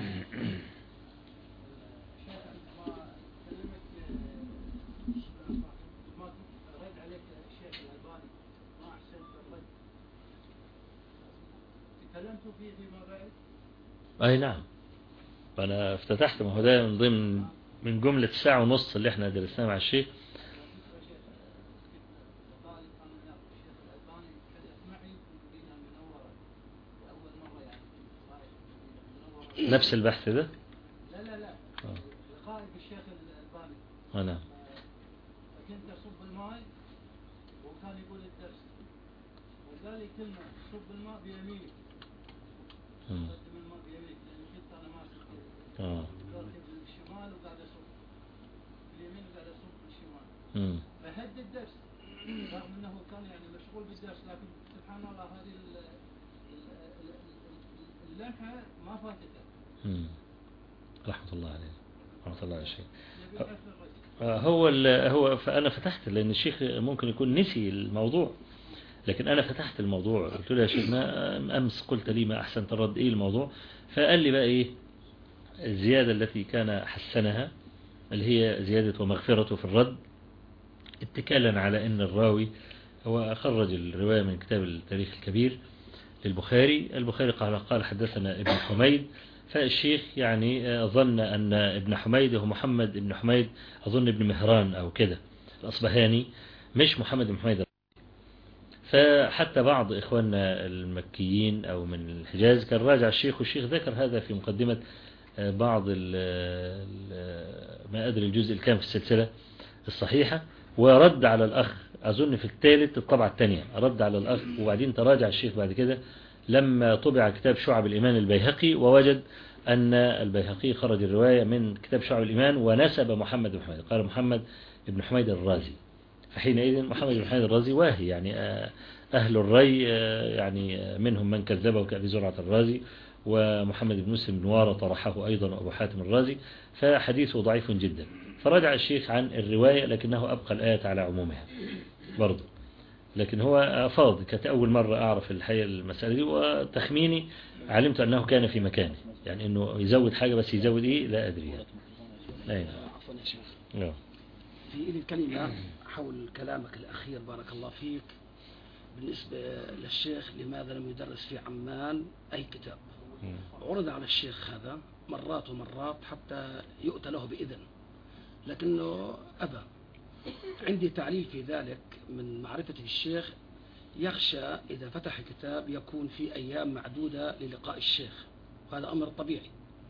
أي نعم أنا افتتحت ما هو ده من ضمن من جملة الساعة ونص اللي احنا درسناها مع الشيخ نفس البحث ده لا لا لا آه. لقائي بالشيخ الألباني آه نعم كنت أصب الماء وكان يقول الدرس وقال لي كلمة صب الماء بيمينك مم. قدم الماء بيمينك لأن كنت أنا ماسك كده آه. داخل بالشمال وقاعد أصب باليمين وقاعد أصب بالشمال مم. فهد الدرس رغم أنه كان يعني مشغول بالدرس لكن سبحان الله هذه ال- ال- ال- ال- اللمحة ما فاتته مم. رحمة الله عليه رحمة الله على الشيخ يبي يحفظ الرجل آه، هو ال- هو فأنا فتحت لأن الشيخ ممكن يكون نسي الموضوع لكن أنا فتحت الموضوع قلت له يا شيخنا أمس قلت لي ما أحسنت الرد إيه الموضوع فقال لي بقى إيه الزيادة التي كان حسنها اللي هي زيادة ومغفرته في الرد اتكالا على أن الراوي هو خرج الرواية من كتاب التاريخ الكبير للبخاري البخاري قال قال حدثنا ابن حميد فالشيخ يعني آه، ظن أن ابن حميد هو محمد ابن حميد أظن ابن مهران أو كده الأصبهاني مش محمد بن حميد فحتى بعض إخواننا المكيين أو من الحجاز كان راجع الشيخ والشيخ ذكر هذا في مقدمة آه، بعض ال ال ما أدري الجزء الكام في السلسلة الصحيحة ورد على الأخ أظن في الثالث الطبعة الثانية رد على الأخ وبعدين تراجع الشيخ بعد كده لما طبع كتاب شعب الإيمان البيهقي ووجد أن البيهقي خرج الرواية من كتاب شعب الإيمان ونسب محمد بن حميد قال محمد بن حميد الرازي فحينئذ محمد بن حميد الرازي واهي يعني آه، أهل الري آه، يعني آه، منهم من كذبه كأبي زرعة الرازي ومحمد بن مسلم بن وارة طرحه أيضا وأبو حاتم الرازي فحديثه ضعيف جدا فرجع الشيخ عن الرواية لكنه أبقى الآية على عمومها برضه لكن هو أفاض كانت أول مرة أعرف الحقيقة المسألة دي وتخميني علمت أنه كان في مكانه يعني أنه يزود حاجة بس يزود إيه لا أدري يعني أي نعم. عفوا يا شيخ نعم. في إلي كلمة حول كلامك الأخير بارك الله فيك بالنسبة للشيخ لماذا لم يدرس في عمان أي كتاب مم. عرض على الشيخ هذا مرات ومرات حتى يؤتى له بإذن لكنه أبى عندي تعليل في ذلك من معرفتي بالشيخ يخشى إذا فتح كتاب يكون في أيام معدودة للقاء الشيخ وهذا أمر طبيعي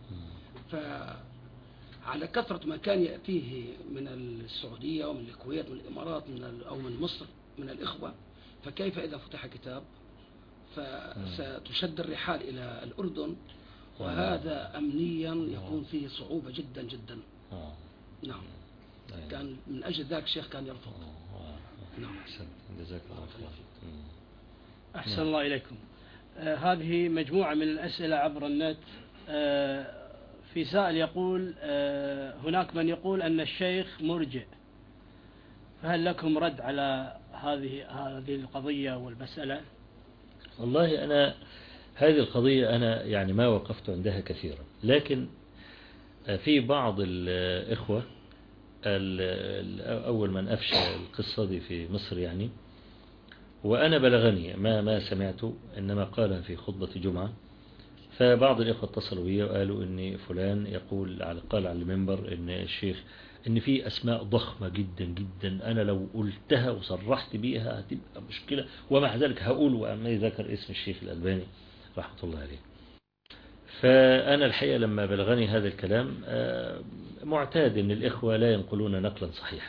فعلى كثرة ما كان يأتيه من السعودية ومن الكويت من الإمارات من ال- أو من مصر من الإخوة فكيف إذا فتح كتاب فستشد الرحال إلى الأردن وهذا أمنيا يكون فيه صعوبة جدا جدا آه. نعم أي. كان من أجل ذلك الشيخ كان يرفض آه. نعم أحسنت جزاك الله خير مم. أحسن الله إليكم آه هذه مجموعة من الأسئلة عبر النت آه في سائل يقول آه هناك من يقول أن الشيخ مرجئ فهل لكم رد على هذه هذه القضية والمسألة والله أنا هذه القضية أنا يعني ما وقفت عندها كثيرا لكن في بعض الإخوة ال- ال- أول من أفشى القصة دي في مصر يعني وأنا بلغني ما ما سمعته إنما قالها في خطبة جمعة فبعض الإخوة اتصلوا بي وقالوا إن فلان يقول على قال على المنبر إن الشيخ إن في أسماء ضخمة جدا جدا أنا لو قلتها وصرحت بيها هتبقى مشكلة ومع ذلك هقول وأما ذكر اسم الشيخ الألباني رحمة الله عليه فأنا الحقيقة لما بلغني هذا الكلام آه، معتاد أن الإخوة لا ينقلون نقلا صحيحا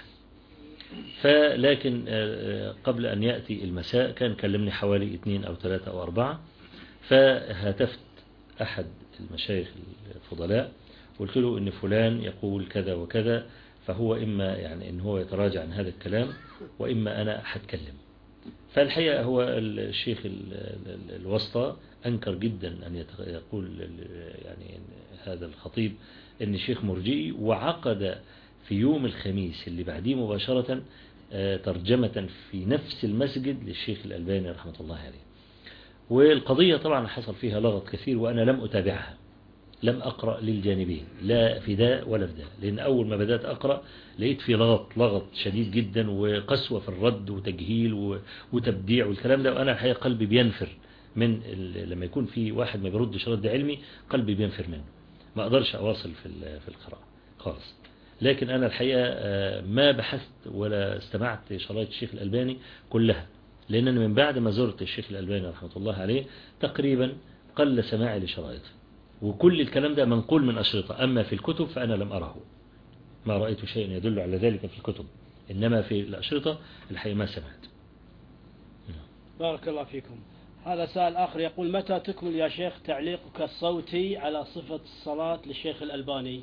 فلكن آه، قبل أن يأتي المساء كان كلمني حوالي اثنين أو ثلاثة أو أربعة فهاتفت أحد المشايخ الفضلاء قلت له إن فلان يقول كذا وكذا فهو إما يعني إن هو يتراجع عن هذا الكلام وإما أنا هتكلم فالحقيقة هو الشيخ ال- ال- الوسطى أنكر جدا أن يتغ- يقول ال- يعني هذا الخطيب أن الشيخ مرجئي وعقد في يوم الخميس اللي بعديه مباشرة آه، ترجمة في نفس المسجد للشيخ الألباني رحمة الله عليه والقضية طبعا حصل فيها لغط كثير وأنا لم أتابعها لم أقرأ للجانبين لا في ده ولا في ده لأن أول ما بدأت أقرأ لقيت في لغط لغط شديد جدا وقسوة في الرد وتجهيل و- وتبديع والكلام ده وأنا الحقيقة قلبي بينفر من ال- لما يكون في واحد ما بيردش رد علمي قلبي بينفر منه ما أقدرش أواصل في ال- في القراءة خالص لكن أنا الحقيقة آه، ما بحثت ولا استمعت شرايط الشيخ الألباني كلها لأن أنا من بعد ما زرت الشيخ الألباني رحمة الله عليه تقريبا قل سماعي لشرائطه وكل الكلام ده منقول من أشرطة أما في الكتب فأنا لم أره ما رأيت شيء يدل على ذلك في الكتب إنما في الأشرطة الحقيقة ما سمعت بارك الله فيكم هذا سؤال آخر يقول متى تكمل يا شيخ تعليقك الصوتي على صفة الصلاة للشيخ الألباني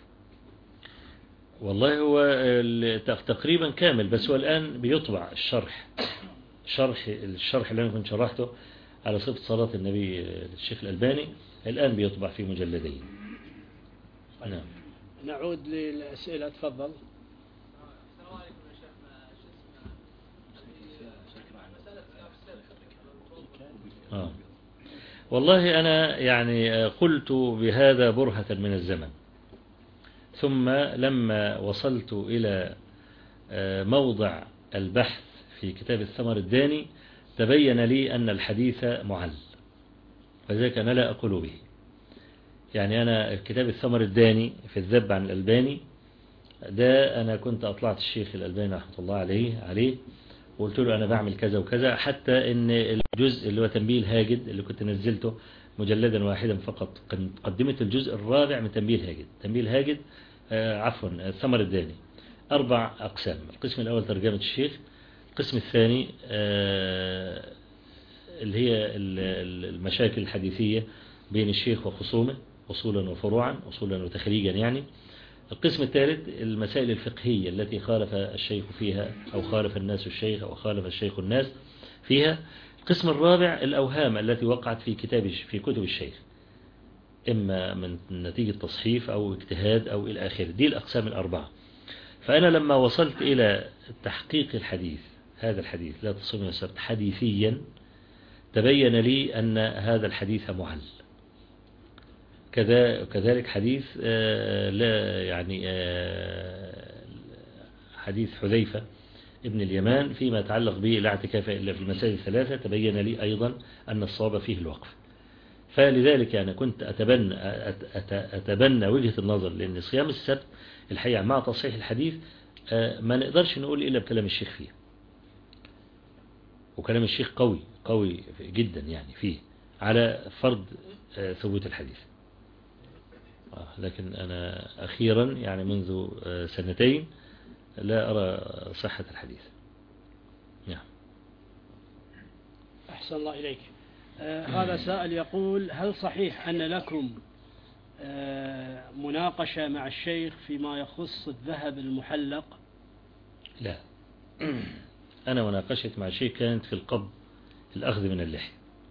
والله هو ال- تق- تقريبا كامل بس هو الآن بيطبع الشرح شرح الشرح اللي أنا كنت شرحته على صفة صلاة النبي للشيخ الألباني الآن بيطبع في مجلدين نعم نعود للأسئلة تفضل السلام عليكم يا شيخ شو اسمه آه. والله أنا يعني قلت بهذا برهة من الزمن ثم لما وصلت إلى آه، موضع البحث في كتاب الثمر الداني تبين لي أن الحديث معل وذلك أنا لا أقول به يعني أنا كتاب الثمر الداني في الذب عن الألباني ده أنا كنت أطلعت الشيخ الألباني رحمة الله عليه عليه وقلت له أنا بعمل كذا وكذا حتى إن الجزء اللي هو تنبيه الهاجد اللي كنت نزلته مجلدا واحدا فقط قدمت الجزء الرابع من تنبيه الهاجد تنبيه الهاجد آه، عفوا الثمر الداني أربع أقسام القسم الأول ترجمة الشيخ القسم الثاني آه، اللي هي ال- ال- المشاكل الحديثية بين الشيخ وخصومه أصولا وفروعا أصولا وتخريجا يعني القسم الثالث المسائل الفقهية التي خالف الشيخ فيها أو خالف الناس الشيخ أو خالف الشيخ الناس فيها القسم الرابع الأوهام التي وقعت في كتاب في كتب الشيخ إما من نتيجة تصحيف أو اجتهاد أو إلى آخره دي الأقسام الأربعة فأنا لما وصلت إلى تحقيق الحديث هذا الحديث لا تصوم يوم السبت حديثيا تبين لي أن هذا الحديث معل كذا كذلك حديث آه، لا يعني آه، حديث حذيفة ابن اليمان فيما يتعلق به لا اعتكاف إلا في المساجد الثلاثة تبين لي أيضا أن الصواب فيه الوقف فلذلك أنا كنت أتبنى, أت- أت- أتبنى وجهة النظر لأن صيام السبت الحقيقة مع تصحيح الحديث آه، ما نقدرش نقول إلا بكلام الشيخ فيه وكلام الشيخ قوي قوي جدا يعني فيه على فرض آه، ثبوت الحديث آه، لكن أنا أخيرا يعني منذ آه، سنتين لا أرى صحة الحديث نعم أحسن الله إليك آه هذا سائل يقول هل صحيح أن لكم آه مناقشة مع الشيخ فيما يخص الذهب المحلق لا أنا مناقشت مع شيء كانت في القبض الأخذ من اللحية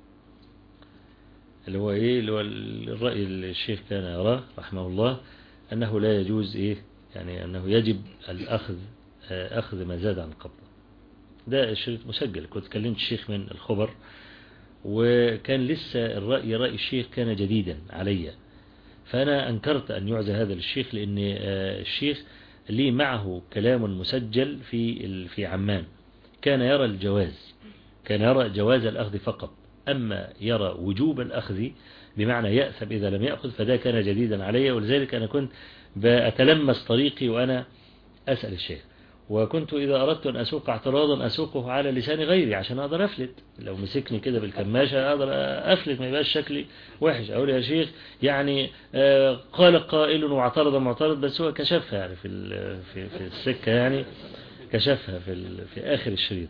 اللي هو إيه اللي هو الرأي اللي الشيخ كان يراه رحمه الله أنه لا يجوز إيه يعني أنه يجب الأخذ آه، أخذ ما زاد عن القبضة ده الشريط مسجل كنت كلمت الشيخ من الخبر وكان لسه الرأي رأي الشيخ كان جديدا علي فأنا أنكرت أن يعزى هذا للشيخ لأن آه، الشيخ لي معه كلام مسجل في ال- في عمان كان يرى الجواز كان يرى جواز الأخذ فقط أما يرى وجوب الأخذ بمعنى يأثم إذا لم يأخذ فده كان جديدا علي ولذلك أنا كنت بأتلمس طريقي وأنا أسأل الشيخ وكنت إذا أردت أن أسوق اعتراضا أسوقه على لسان غيري عشان أقدر أفلت لو مسكني كده بالكماشة أقدر أفلت ما يبقاش شكلي وحش أقول يا شيخ يعني آه، قال قائل واعترض معترض بس هو كشفها يعني في ال- في في السكة يعني كشفها في ال- في آخر الشريط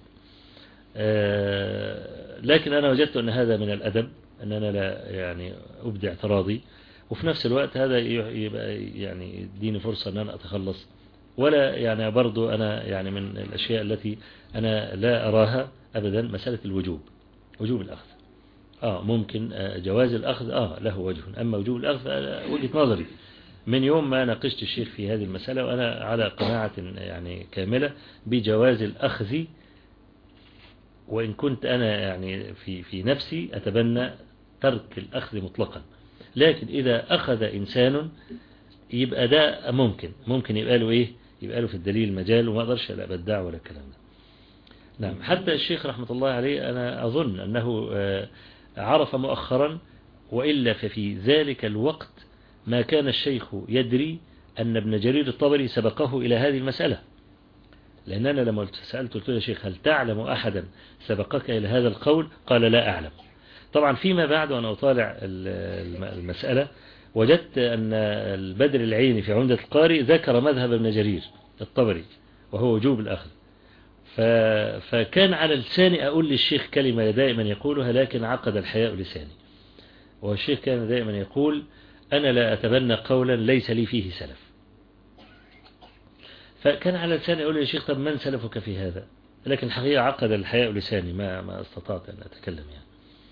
آه، لكن أنا وجدت أن هذا من الأدب أن أنا لا يعني أبدي اعتراضي وفي نفس الوقت هذا ي- يبقى يعني يديني فرصة أن أنا أتخلص ولا يعني برضو أنا يعني من الأشياء التي أنا لا أراها أبدا مسألة الوجوب وجوب الأخذ آه ممكن آه، جواز الأخذ آه له وجه أما وجوب الأخذ آه، وجهة نظري من يوم ما ناقشت الشيخ في هذه المسألة وأنا على قناعة يعني كاملة بجواز الأخذ وإن كنت أنا يعني في في نفسي أتبنى ترك الأخذ مطلقا لكن إذا أخذ إنسان يبقى ده ممكن ممكن يبقى له إيه يبقى له في الدليل مجال وما أقدرش لا بدع ولا الكلام ده نعم حتى الشيخ رحمة الله عليه أنا أظن أنه آه، عرف مؤخرا وإلا ففي ذلك الوقت ما كان الشيخ يدري أن ابن جرير الطبري سبقه إلى هذه المسألة لأن أنا لما قلت- سألت قلت له يا شيخ هل تعلم أحدا سبقك إلى هذا القول قال لا أعلم طبعا فيما بعد وأنا أطالع ال- الم- المسألة وجدت أن البدر العيني في عمدة القاري ذكر مذهب ابن جرير الطبري وهو وجوب الأخذ ف... فكان على لساني أقول للشيخ كلمة دائما يقولها لكن عقد الحياء لساني والشيخ كان دائما يقول أنا لا أتبنى قولا ليس لي فيه سلف فكان على لساني أقول يا شيخ طب من سلفك في هذا لكن الحقيقة عقد الحياء لساني ما ما استطعت أن أتكلم يعني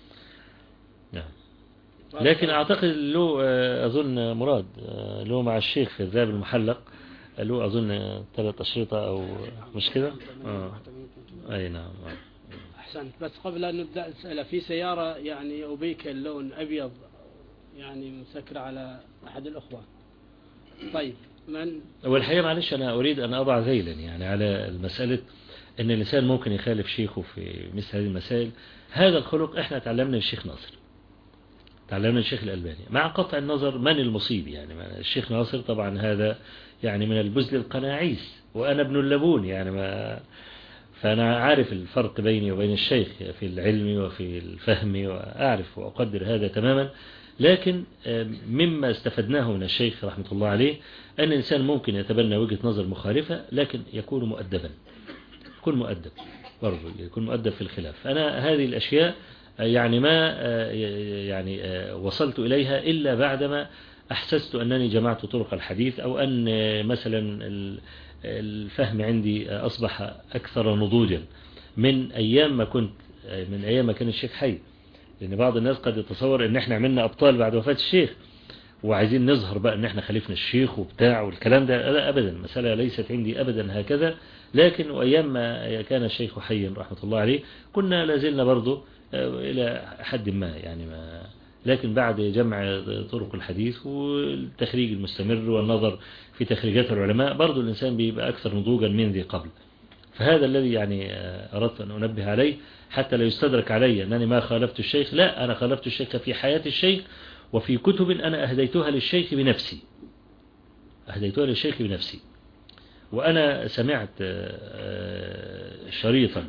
نعم لكن أعتقد له آه، أظن مراد آه، له مع الشيخ في الذهب المحلق له أظن آه، ثلاث أشرطة أو مش كده آه. أي نعم آه. أحسنت بس قبل أن نبدأ الأسئلة في سيارة يعني أوبيك اللون أبيض يعني مسكرة على أحد الأخوة طيب من والحقيقة معلش أنا أريد أن أضع ذيلا يعني على المسألة أن الإنسان ممكن يخالف شيخه في مثل هذه المسائل هذا الخلق إحنا تعلمنا من الشيخ ناصر تعلمنا من الشيخ الألباني مع قطع النظر من المصيب يعني ما- الشيخ ناصر طبعا هذا يعني من البزل القناعيس وأنا ابن اللبون يعني ما فأنا عارف الفرق بيني وبين الشيخ في العلم وفي الفهم وأعرف وأقدر هذا تماما لكن آه، مما استفدناه من الشيخ رحمة الله عليه أن الإنسان ممكن يتبنى وجهة نظر مخالفة لكن يكون مؤدبا يكون مؤدب برضه يكون مؤدب في الخلاف أنا هذه الأشياء آه، يعني ما آه، يعني آه، وصلت إليها إلا بعدما أحسست أنني جمعت طرق الحديث أو أن آه، مثلا ال- الفهم عندي آه، أصبح أكثر نضوجا من أيام ما كنت آه، من أيام ما كان الشيخ حي لأن بعض الناس قد يتصور أن احنا عملنا أبطال بعد وفاة الشيخ وعايزين نظهر بقى ان احنا خليفنا الشيخ وبتاع والكلام ده لا ابدا المسألة ليست عندي ابدا هكذا لكن وايام ما كان الشيخ حي رحمة الله عليه كنا لازلنا برضو آه، الى حد ما يعني ما لكن بعد جمع طرق الحديث والتخريج المستمر والنظر في تخريجات العلماء برضو الإنسان بيبقى أكثر نضوجا من ذي قبل فهذا الذي يعني آه، أردت أن أنبه عليه حتى لا يستدرك علي أنني ما خالفت الشيخ لا أنا خالفت الشيخ في حياة الشيخ وفي كتب أنا أهديتها للشيخ بنفسي أهديتها للشيخ بنفسي وأنا سمعت آه، آه، شريطا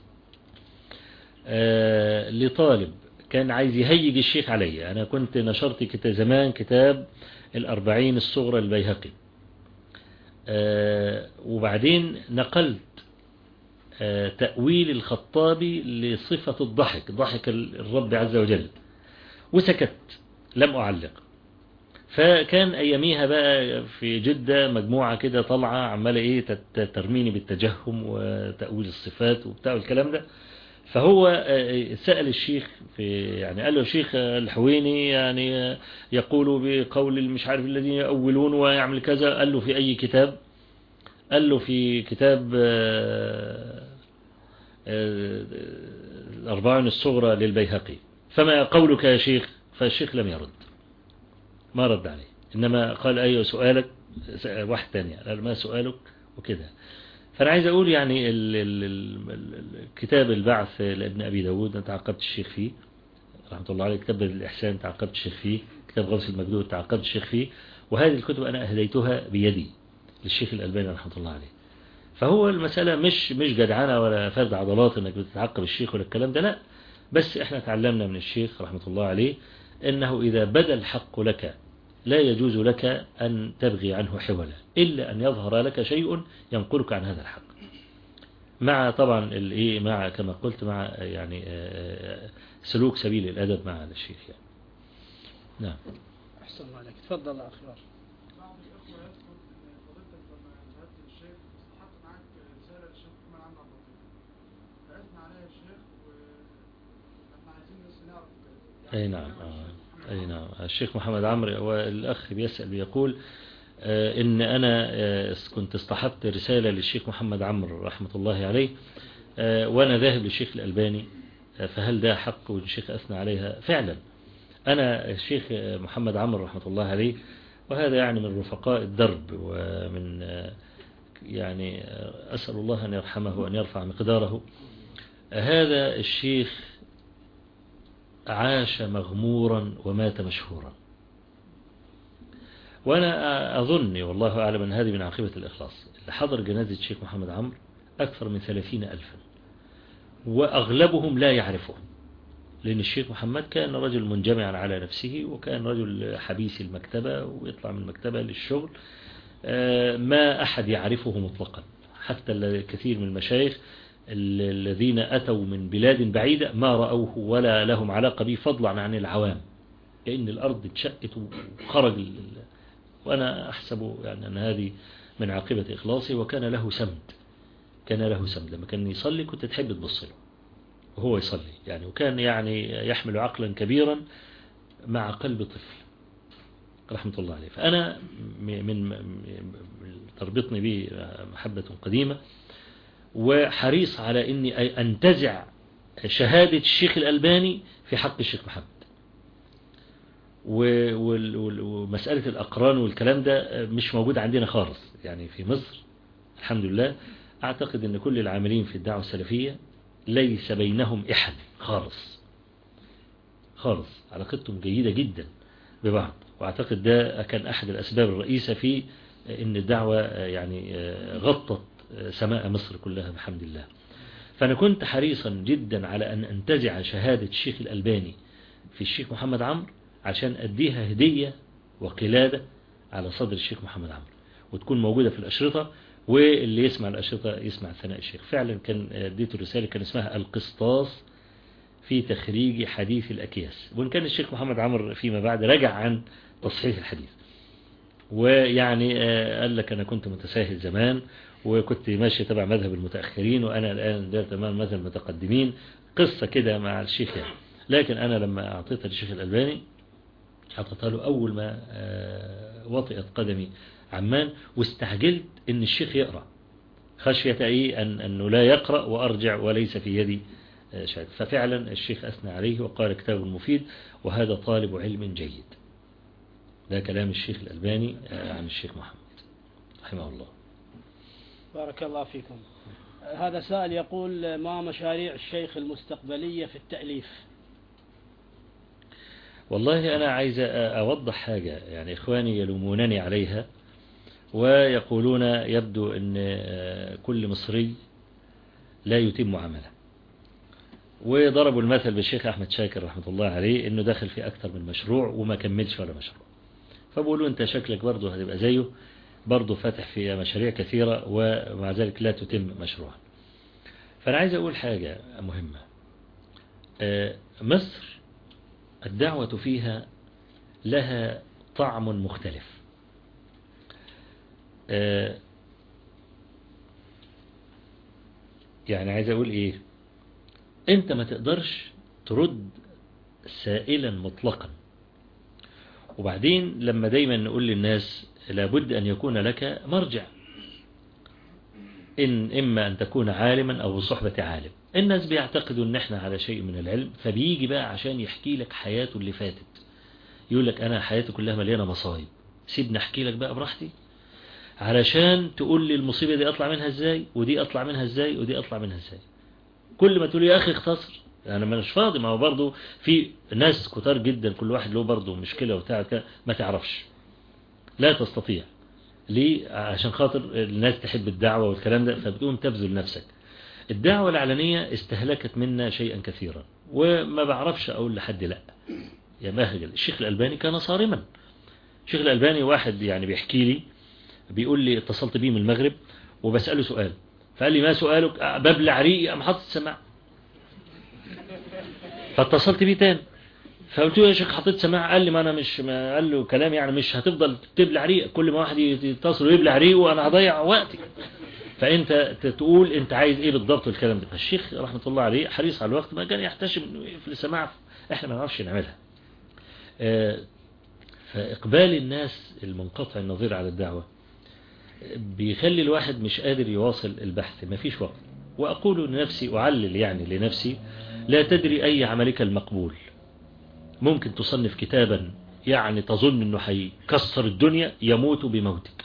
آه، لطالب كان عايز يهيج الشيخ علي أنا كنت نشرت كتاب زمان كتاب الأربعين الصغرى البيهقي آه، وبعدين نقلت آه، تأويل الخطابي لصفة الضحك ضحك الرب عز وجل وسكت لم أعلق فكان أياميها بقى في جدة مجموعة كده طالعة عمالة إيه تت- ترميني بالتجهم وتأويل الصفات وبتاع الكلام ده فهو آه، سأل الشيخ في يعني قال له الشيخ الحويني يعني آه، يقول بقول مش عارف الذين يأولون ويعمل كذا قال له في أي كتاب قال له في كتاب آه، آه، الأربعين الصغرى للبيهقي فما قولك يا شيخ فالشيخ لم يرد ما رد عليه إنما قال أي سؤالك س- واحد تاني قال ما سؤالك وكده فأنا عايز أقول يعني ال ال ال ال كتاب البعث لابن أبي داود أنا تعقبت الشيخ فيه رحمة الله عليه كتاب الإحسان تعقبت الشيخ فيه كتاب غوث المجدود تعقبت الشيخ فيه وهذه الكتب أنا أهديتها بيدي للشيخ الألباني رحمة الله عليه فهو المسألة مش مش جدعنة ولا فرد عضلات انك بتتعقب الشيخ ولا الكلام ده لا بس احنا تعلمنا من الشيخ رحمة الله عليه انه اذا بدا الحق لك لا يجوز لك ان تبغي عنه حولا الا ان يظهر لك شيء ينقلك عن هذا الحق مع طبعا الايه مع كما قلت مع يعني آه، سلوك سبيل الادب مع الشيخ يعني نعم أحسن الله عليك تفضل أخي راشد. بعض الإخوة يذكر إن فضيلتك لما ذهبت للشيخ استحق معاك رسالة للشيخ محمد عمرو عبد اللطيف فأثنى عليها الشيخ وإحنا عايزين بس نعرف يعني أي نعم آه. أي نعم الشيخ محمد عمرو والأخ بيسأل بيقول آه، إن أنا آه، كنت اصطحبت رسالة للشيخ محمد عمرو رحمة الله عليه آه، وأنا ذاهب للشيخ الألباني آه، فهل ده حق والشيخ أثنى عليها فعلا أنا الشيخ آه، محمد عمرو رحمة الله عليه وهذا يعني من رفقاء الدرب ومن آه، يعني آه، أسأل الله أن يرحمه وأن يرفع مقداره آه، هذا الشيخ عاش مغمورا ومات مشهورا وأنا أظن والله أعلم أن هذه من عاقبة الإخلاص اللي حضر جنازة الشيخ محمد عمرو أكثر من ثلاثين ألفا وأغلبهم لا يعرفهم لأن الشيخ محمد كان رجل منجمعا على نفسه وكان رجل حبيس المكتبة ويطلع من المكتبة للشغل آه، ما أحد يعرفه مطلقا حتى الكثير من المشايخ ال- الذين أتوا من بلاد بعيدة ما رأوه ولا لهم علاقة به فضلا عن العوام لأن الأرض اتشقت وخرج ال- ال- وأنا أحسب يعني أن هذه من عاقبة إخلاصه وكان له سمد كان له سمد لما كان يصلي كنت تحب تبص له وهو يصلي يعني وكان يعني يحمل عقلا كبيرا مع قلب طفل رحمة الله عليه فأنا م- من م- تربطني به محبة قديمة وحريص على أني أنتزع شهادة الشيخ الألباني في حق الشيخ محمد و- وال- وال- ومسألة الأقران والكلام ده مش موجود عندنا خالص يعني في مصر الحمد لله أعتقد أن كل العاملين في الدعوة السلفية ليس بينهم إحد خالص خالص علاقتهم جيدة جدا ببعض وأعتقد ده كان أحد الأسباب الرئيسة في أن الدعوة يعني غطت سماء مصر كلها بحمد الله فأنا كنت حريصا جدا على أن أنتزع شهادة الشيخ الألباني في الشيخ محمد عمرو عشان أديها هدية وقلادة على صدر الشيخ محمد عمرو وتكون موجودة في الأشرطة واللي يسمع الأشرطة يسمع ثناء الشيخ فعلا كان اديته رسالة كان اسمها القسطاس في تخريج حديث الأكياس وإن كان الشيخ محمد عمرو فيما بعد رجع عن تصحيح الحديث ويعني آه، قال لك أنا كنت متساهل زمان وكنت ماشي تبع مذهب المتأخرين وأنا الآن ده تمام مذهب المتقدمين قصة كده مع الشيخ يعني لكن أنا لما أعطيتها للشيخ الألباني حطيتها له أول ما آه، وطئت قدمي عمان واستعجلت أن الشيخ يقرأ خشية إيه أن أنه لا يقرأ وأرجع وليس في يدي آه، شهادة ففعلا الشيخ أثنى عليه وقال كتاب مفيد وهذا طالب علم جيد ده كلام الشيخ الألباني آه، عن الشيخ محمد رحمه الله بارك الله فيكم هذا سائل يقول ما مشاريع الشيخ المستقبلية في التأليف والله أنا عايز أوضح حاجة يعني إخواني يلومونني عليها ويقولون يبدو أن كل مصري لا يتم عمله وضربوا المثل بالشيخ أحمد شاكر رحمة الله عليه أنه دخل في أكثر من مشروع وما كملش ولا مشروع فبقولوا أنت شكلك برضه هتبقى زيه برضه فاتح في مشاريع كثيرة ومع ذلك لا تتم مشروعا فأنا عايز أقول حاجة مهمة آه، مصر الدعوة فيها لها طعم مختلف آه، يعني عايز أقول إيه أنت ما تقدرش ترد سائلا مطلقا وبعدين لما دايما نقول للناس لابد أن يكون لك مرجع إن إما أن تكون عالما أو بصحبة عالم الناس بيعتقدوا أن احنا على شيء من العلم فبيجي بقى عشان يحكي لك حياته اللي فاتت يقول لك أنا حياتي كلها مليانة مصايب سيبني أحكي لك بقى براحتي علشان تقول لي المصيبة دي أطلع منها إزاي ودي أطلع منها إزاي ودي أطلع منها إزاي كل ما تقول لي يا أخي اختصر أنا ما مش فاضي ما هو برضه في ناس كتار جدا كل واحد له برضه مشكلة وبتاع كده، ما تعرفش لا تستطيع ليه عشان خاطر الناس تحب الدعوة والكلام ده فبتقوم تبذل نفسك الدعوة العلنية استهلكت منا شيئا كثيرا وما بعرفش أقول لحد لا يا مهجل الشيخ الألباني كان صارما الشيخ الألباني واحد يعني بيحكي لي بيقول لي اتصلت بيه من المغرب وبسأله سؤال فقال لي ما سؤالك أه، ببلع ريقي أم حاطط السماعة فاتصلت بيه تاني فقلت له يا شيخ حطيت سماعة قال لي ما انا مش ما قال له كلام يعني مش هتفضل تبلع ريقك كل ما واحد يتصل ويبلع ريقه وانا هضيع وقتي فانت تقول انت عايز ايه بالضبط والكلام ده فالشيخ رحمة الله عليه حريص على الوقت ما كان يحتشم انه في السماعة احنا ما نعرفش نعملها آه، فاقبال الناس المنقطع النظير على الدعوة بيخلي الواحد مش قادر يواصل البحث ما فيش وقت وأقول لنفسي أعلل يعني لنفسي لا تدري أي عملك المقبول ممكن تصنف كتابا يعني تظن أنه هيكسر الدنيا يموت بموتك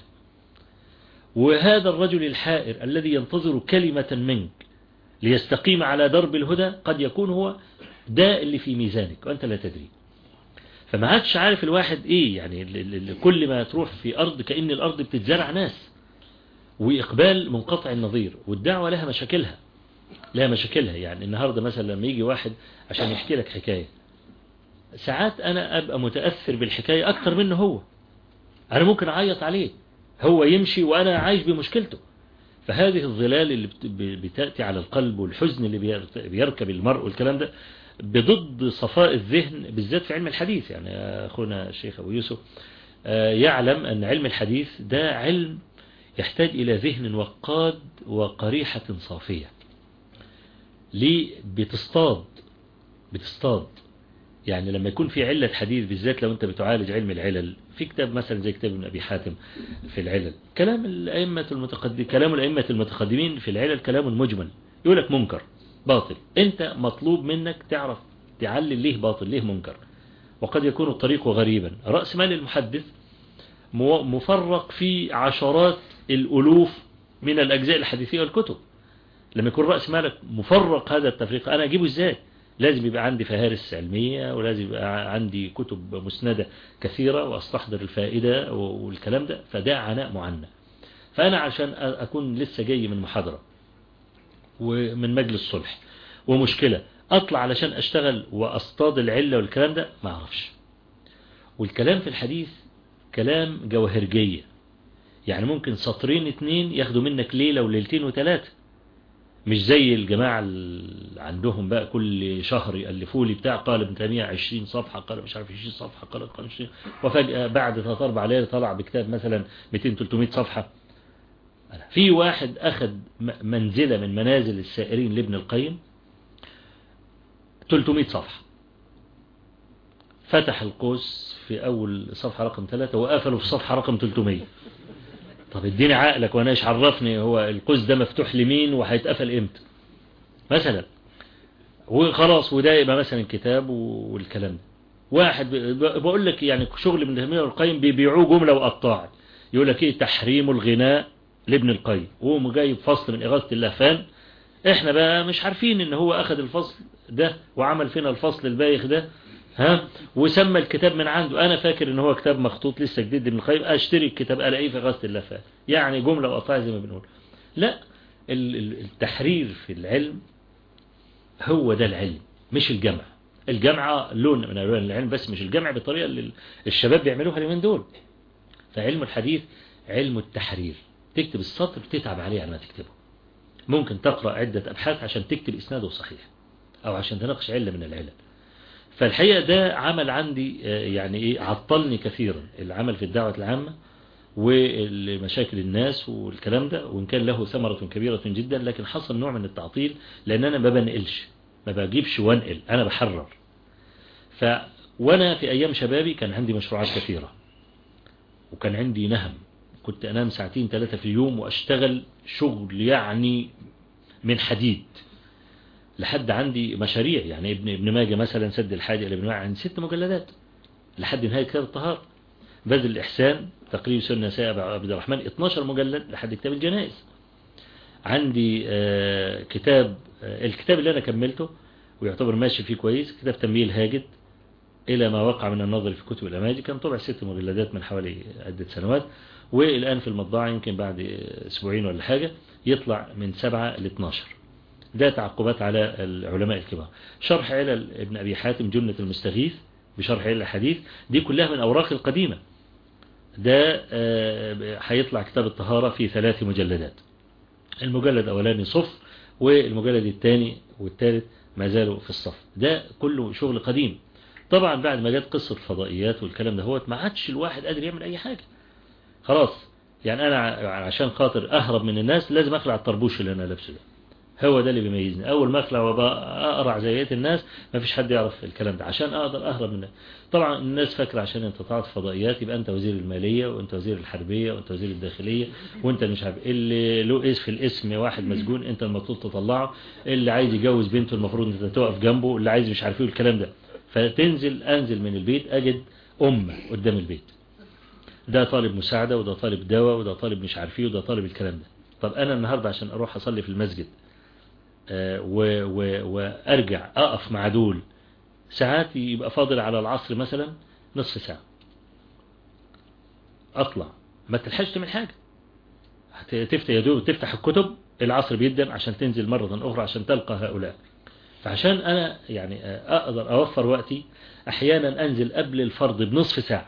وهذا الرجل الحائر الذي ينتظر كلمة منك ليستقيم على درب الهدى قد يكون هو ده اللي في ميزانك وأنت لا تدري فما عادش عارف الواحد ايه يعني ال- ال- كل ما تروح في ارض كأن الارض بتتزرع ناس واقبال منقطع النظير والدعوة لها مشاكلها لها مشاكلها يعني النهاردة مثلا لما يجي واحد عشان يحكي لك حكاية ساعات انا ابقى متأثر بالحكاية اكتر منه هو انا ممكن اعيط عليه هو يمشي وانا عايش بمشكلته فهذه الظلال اللي بت- ب- بتأتي على القلب والحزن اللي بيرت- بيركب المرء والكلام ده بضد صفاء الذهن بالذات في علم الحديث يعني أخونا الشيخ أبو يوسف آه، يعلم أن علم الحديث ده علم يحتاج إلى ذهن وقاد وقريحة صافية ليه بتصطاد بتصطاد يعني لما يكون في علة حديث بالذات لو أنت بتعالج علم العلل في كتاب مثلا زي كتاب ابن أبي حاتم في العلل كلام الأئمة المتقدمين كلام الأئمة المتقدمين في العلل كلام مجمل يقول لك منكر باطل أنت مطلوب منك تعرف تعلل ليه باطل ليه منكر وقد يكون الطريق غريبا رأس مال المحدث مو- مفرق في عشرات الألوف من الأجزاء الحديثية والكتب لما يكون رأس مالك مفرق هذا التفريق أنا أجيبه إزاي لازم يبقى عندي فهارس علمية ولازم يبقى عندي كتب مسندة كثيرة وأستحضر الفائدة والكلام ده فده عناء معنى فأنا عشان أكون لسه جاي من محاضرة ومن مجلس صلح ومشكلة أطلع علشان أشتغل وأصطاد العلة والكلام ده ما أعرفش والكلام في الحديث كلام جوهرجية يعني ممكن سطرين اتنين ياخدوا منك ليلة وليلتين وثلاثة مش زي الجماعة اللي عندهم بقى كل شهر يألفوا لي بتاع قال ابن تيمية 20 صفحة قال مش عارف 20 صفحة قال 20 وفجأة بعد ثلاث أربع ليالي طلع بكتاب مثلا 200 300 صفحة في واحد أخذ منزلة من منازل السائرين لابن القيم 300 صفحة فتح القوس في أول صفحة رقم 3 وقفله في صفحة رقم 300 طب اديني عقلك وانا ايش عرفني هو القوس ده مفتوح لمين وهيتقفل امتى مثلا وخلاص وده يبقى مثلا كتاب والكلام ده واحد بقول لك يعني شغل من تيميه والقيم بيبيعوه جملة وقطاع يقول لك ايه تحريم الغناء لابن القيم وهو جايب فصل من إغاثة اللهفان احنا بقى مش عارفين ان هو اخذ الفصل ده وعمل فينا الفصل البايخ ده ها وسمى الكتاب من عنده انا فاكر ان هو كتاب مخطوط لسه جديد من القيم اشتري الكتاب الاقيه في غسل اللفات يعني جملة وقطاع زي ما بنقول لا التحرير في العلم هو ده العلم مش الجمع الجامعة لون من ألوان العلم بس مش الجمع بالطريقة اللي الشباب بيعملوها اليومين دول فعلم الحديث علم التحرير تكتب السطر تتعب عليه على ما تكتبه ممكن تقرأ عدة أبحاث عشان تكتب إسناده صحيح أو عشان تناقش علة من العلل فالحقيقة ده عمل عندي يعني إيه عطلني كثيرا العمل في الدعوة العامة ومشاكل الناس والكلام ده وإن كان له ثمرة كبيرة جدا لكن حصل نوع من التعطيل لأن أنا ما بنقلش ما بجيبش وانقل أنا بحرر ف وأنا في أيام شبابي كان عندي مشروعات كثيرة وكان عندي نهم كنت أنام ساعتين ثلاثة في اليوم وأشتغل شغل يعني من حديد لحد عندي مشاريع يعني ابن ابن ماجه مثلا سد الحاجة لابن ماجه عندي ست مجلدات لحد نهاية كتاب الطهارة بذل الإحسان تقريب سنة سائب عبد الرحمن 12 مجلد لحد كتاب الجنائز عندي آه، كتاب آه، الكتاب اللي أنا كملته ويعتبر ماشي فيه كويس كتاب تنبيه الهاجد إلى ما وقع من النظر في كتب الأماجد كان طبع ست مجلدات من حوالي عدة سنوات والآن في المطبعة يمكن بعد أسبوعين ولا حاجة يطلع من سبعة ل 12 ده تعقبات على العلماء الكبار شرح علل ابن أبي حاتم جملة المستغيث بشرح علل الحديث دي كلها من أوراق القديمة ده آه، هيطلع كتاب الطهارة في ثلاث مجلدات المجلد الأولاني صف والمجلد الثاني والثالث ما زالوا في الصف ده كله شغل قديم طبعا بعد ما جت قصة الفضائيات والكلام ده هو ما عادش الواحد قادر يعمل أي حاجة خلاص يعني أنا ع- عشان خاطر أهرب من الناس لازم أخلع الطربوش اللي أنا لابسه ده هو ده اللي بيميزني أول ما أخلع وابقى أقرع زي بقية الناس ما فيش حد يعرف الكلام ده عشان أقدر أهرب من الناس طبعا الناس فاكرة عشان أنت طلعت فضائيات يبقى أنت وزير المالية وأنت وزير الحربية وأنت وزير الداخلية وأنت مش عارف اللي له اسم في الاسم واحد مسجون أنت المفروض تطلعه اللي عايز يجوز بنته المفروض أنت تقف جنبه اللي عايز مش عارف ايه الكلام ده فتنزل أنزل من البيت أجد أمة قدام البيت ده طالب مساعدة وده طالب دواء وده طالب مش عارف ايه وده طالب الكلام ده طب أنا النهاردة عشان أروح أصلي في المسجد آه، و- و- وأرجع أقف مع دول ساعات يبقى فاضل على العصر مثلا نصف ساعة أطلع ما تلحقش تعمل حاجة هت- تفتح يا دوب تفتح الكتب العصر بيبدأ عشان تنزل مرة أخرى عشان تلقى هؤلاء فعشان أنا يعني آه، أقدر أوفر وقتي أحيانا أنزل قبل الفرض بنصف ساعة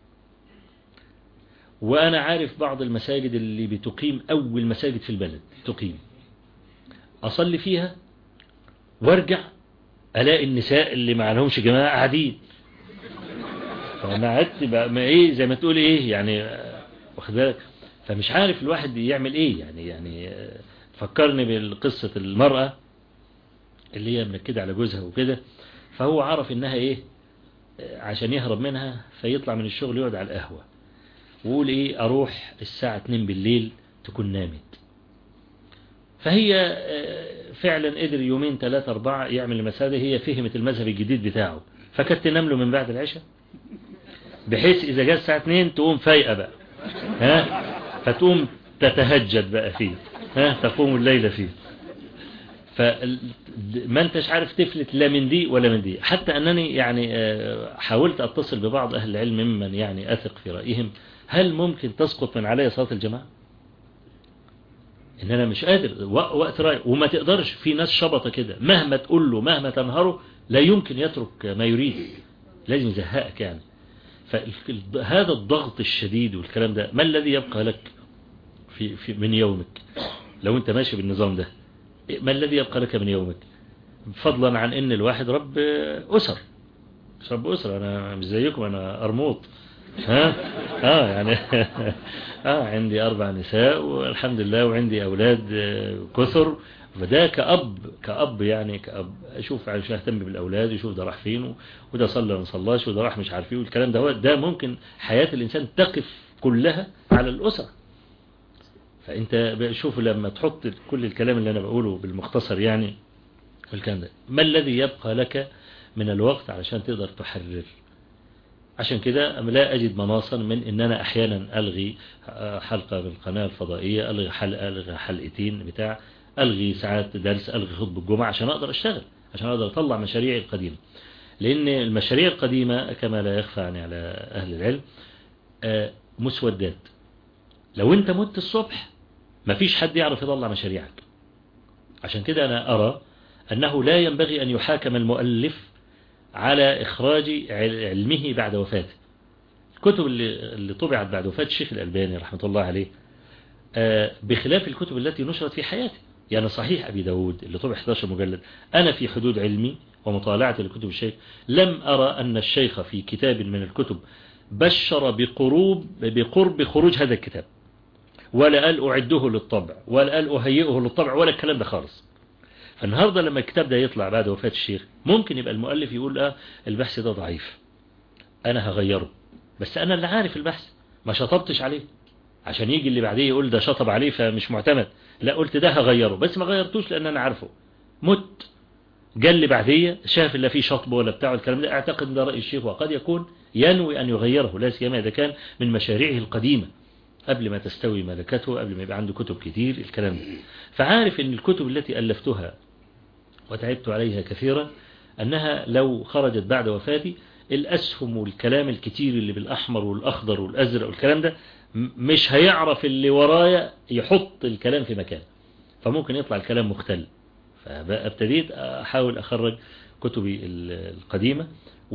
وأنا عارف بعض المساجد اللي بتقيم أول مساجد في البلد تقيم أصلي فيها وارجع ألاقي النساء اللي ما لهمش جماعة قاعدين فأنا قعدت بقى ما إيه زي ما تقول إيه يعني آه، واخد بالك فمش عارف الواحد يعمل إيه يعني يعني آه، فكرني بالقصة المرأة اللي هي منكدة على جوزها وكده فهو عرف إنها إيه آه، عشان يهرب منها فيطلع من الشغل يقعد على القهوة ويقول إيه أروح الساعة 2 بالليل تكون نامت فهي آه، فعلا قدر يومين ثلاثة أربعة يعمل المسادة هي فهمت المذهب الجديد بتاعه فكانت تنام له من بعد العشاء بحيث إذا جاء الساعة 2 تقوم فايقة بقى ها فتقوم تتهجد بقى فيه ها تقوم الليلة فيه فما انتش عارف تفلت لا من دي ولا من دي حتى أنني يعني آه، حاولت أتصل ببعض أهل العلم ممن يعني أثق في رأيهم هل ممكن تسقط من علي صلاة الجماعة ان انا مش قادر و- وقت رايح وما تقدرش في ناس شبطة كده مهما تقول له مهما تنهره لا يمكن يترك ما يريد لازم يزهقك يعني فهذا الضغط الشديد والكلام ده ما الذي يبقى لك في, في من يومك لو انت ماشي بالنظام ده ما الذي يبقى لك من يومك فضلا عن ان الواحد رب اسر مش رب اسر انا مش زيكم انا ارموط ها اه يعني اه عندي اربع نساء والحمد لله وعندي اولاد آه، كثر فده كأب كأب يعني كأب اشوف عشان اهتم بالاولاد يشوف ده راح فين و- وده صلى ولا ما صلاش وده راح مش عارف ايه والكلام ده هو ده ممكن حياة الانسان تقف كلها على الاسره فانت شوف لما تحط كل الكلام اللي انا بقوله بالمختصر يعني والكلام ده ما الذي يبقى لك من الوقت علشان تقدر تحرر عشان كده لا أجد مناصا من أن أنا أحيانا ألغي حلقة بالقناة الفضائية ألغي حلقة ألغي حلقتين بتاع ألغي ساعات درس ألغي خطبة الجمعة عشان أقدر أشتغل عشان أقدر أطلع مشاريعي القديمة لأن المشاريع القديمة كما لا يخفى يعني على أهل العلم آه، مسودات لو أنت مت الصبح مفيش حد يعرف يطلع مشاريعك عشان كده أنا أرى أنه لا ينبغي أن يحاكم المؤلف على إخراج عل- علمه بعد وفاته الكتب اللي, اللي طبعت بعد وفاة الشيخ الألباني رحمة الله عليه آه، بخلاف الكتب التي نشرت في حياته يعني صحيح أبي داود اللي طبع 11 مجلد أنا في حدود علمي ومطالعة لكتب الشيخ لم أرى أن الشيخ في كتاب من الكتب بشر بقروب بقرب خروج هذا الكتاب ولا قال أعده للطبع ولا قال أهيئه للطبع ولا الكلام ده خالص فالنهاردة لما الكتاب ده يطلع بعد وفاة الشيخ ممكن يبقى المؤلف يقول اه البحث ده ضعيف أنا هغيره بس أنا اللي عارف البحث ما شطبتش عليه عشان يجي اللي بعديه يقول ده شطب عليه فمش معتمد لا قلت ده هغيره بس ما غيرتوش لأن أنا عارفه مت جاء اللي بعديه شاف اللي فيه شطب ولا بتاع الكلام ده اعتقد ده رأي الشيخ وقد يكون ينوي أن يغيره لا سيما إذا كان من مشاريعه القديمة قبل ما تستوي ملكته قبل ما يبقى عنده كتب كتير الكلام ده فعارف أن الكتب التي ألفتها وتعبت عليها كثيرا أنها لو خرجت بعد وفاتي الأسهم والكلام الكتير اللي بالأحمر والأخضر والأزرق والكلام ده م- مش هيعرف اللي ورايا يحط الكلام في مكان فممكن يطلع الكلام مختل فابتديت أحاول أخرج كتبي ال- القديمة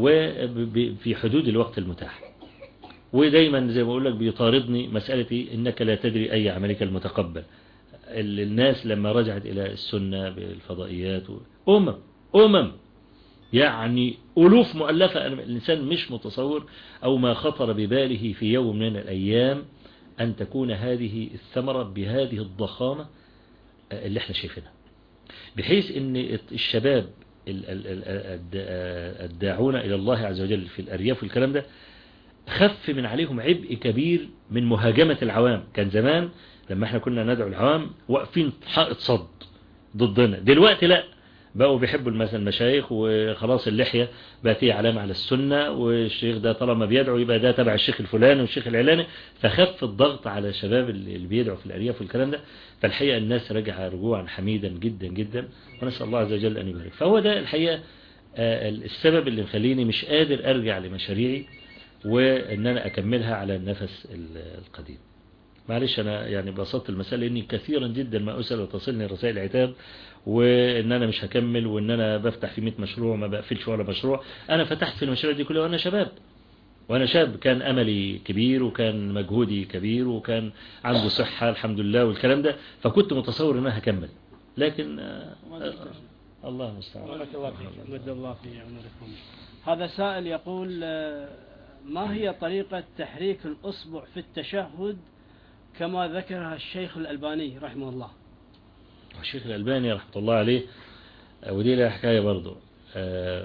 وفي حدود الوقت المتاح ودايما زي ما بقول لك بيطاردني مسألتي إنك لا تدري أي عملك المتقبل ال- الناس لما رجعت إلى السنة بالفضائيات و- أمم أمم يعني ألوف مؤلفة أنا- الإنسان مش متصور أو ما خطر بباله في يوم من الأيام أن تكون هذه الثمرة بهذه الضخامة آه، اللي احنا شايفينها بحيث أن الشباب ال- ال- ال- الد- آه، الداعون إلى الله عز وجل في الأرياف والكلام ده خف من عليهم عبء كبير من مهاجمة العوام كان زمان لما احنا كنا ندعو العوام واقفين حائط صد ضدنا دلوقتي لا بقوا بيحبوا مثلا المشايخ وخلاص اللحية بقت هي علامة على السنة والشيخ ده طالما بيدعو يبقى ده تبع الشيخ الفلاني والشيخ العلاني فخف الضغط على الشباب اللي اللي بيدعوا في الأرياف والكلام ده فالحقيقة الناس رجع رجوعا حميدا جدا جدا ونسأل الله عز وجل أن يبارك فهو ده الحقيقة آه، السبب اللي مخليني مش قادر أرجع لمشاريعي وان انا اكملها على النفس ال- القديم معلش انا يعني بسطت المسألة اني كثيرا جدا ما اسأل وتصلني رسائل عتاب وان انا مش هكمل وان انا بفتح في 100 مشروع ما بقفلش ولا مشروع انا فتحت في المشاريع دي كلها وانا شباب وانا شاب كان املي كبير وكان مجهودي كبير وكان عنده صحة الحمد لله والكلام ده فكنت متصور ان انا هكمل لكن آه، آه، الله المستعان بارك الله فيك مد الله في عمركم هذا سائل يقول آه، ما هي طريقة تحريك الأصبع في التشهد كما ذكرها الشيخ الألباني رحمه الله الشيخ الألباني رحمة الله عليه آه، ودي لها حكاية برضو آه،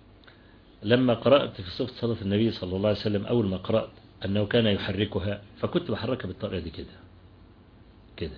لما قرأت في صفة صلاة النبي صلى الله عليه وسلم أول ما قرأت أنه كان يحركها فكنت بحركها بالطريقة دي كده كده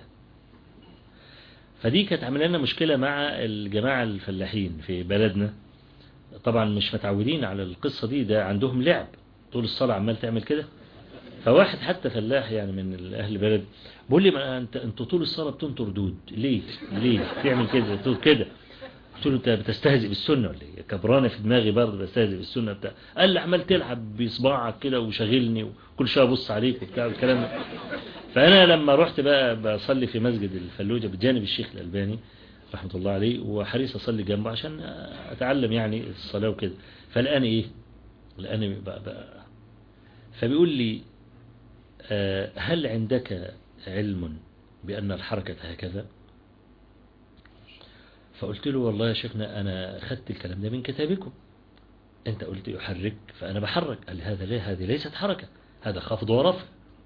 فدي كانت عامله لنا مشكلة مع الجماعة الفلاحين في بلدنا طبعا مش متعودين على القصة دي ده عندهم لعب طول الصلاة عمال تعمل كده فواحد حتى فلاح يعني من أهل البلد بيقول لي ما أنت أنت طول الصلاة بتنطر دود ليه ليه تعمل كده تقول كده قلت له أنت بتستهزئ بالسنة ولا إيه كبرانة في دماغي برضه بستهزئ بالسنة بتاع قال لي عمال تلعب بصباعك كده وشاغلني وكل شوية أبص عليك وبتاع الكلام ده فأنا لما رحت بقى بصلي في مسجد الفلوجة بجانب الشيخ الألباني رحمة الله عليه وحريص أصلي جنبه عشان أتعلم يعني الصلاة وكده فالآن إيه الآن بقى بقى فبيقول لي آه، هل عندك علم بأن الحركة هكذا فقلت له والله يا شيخنا أنا أخذت الكلام ده من كتابكم أنت قلت يحرك فأنا بحرك قال لي هذا ليه هذه ليست حركة هذا خفض ورفع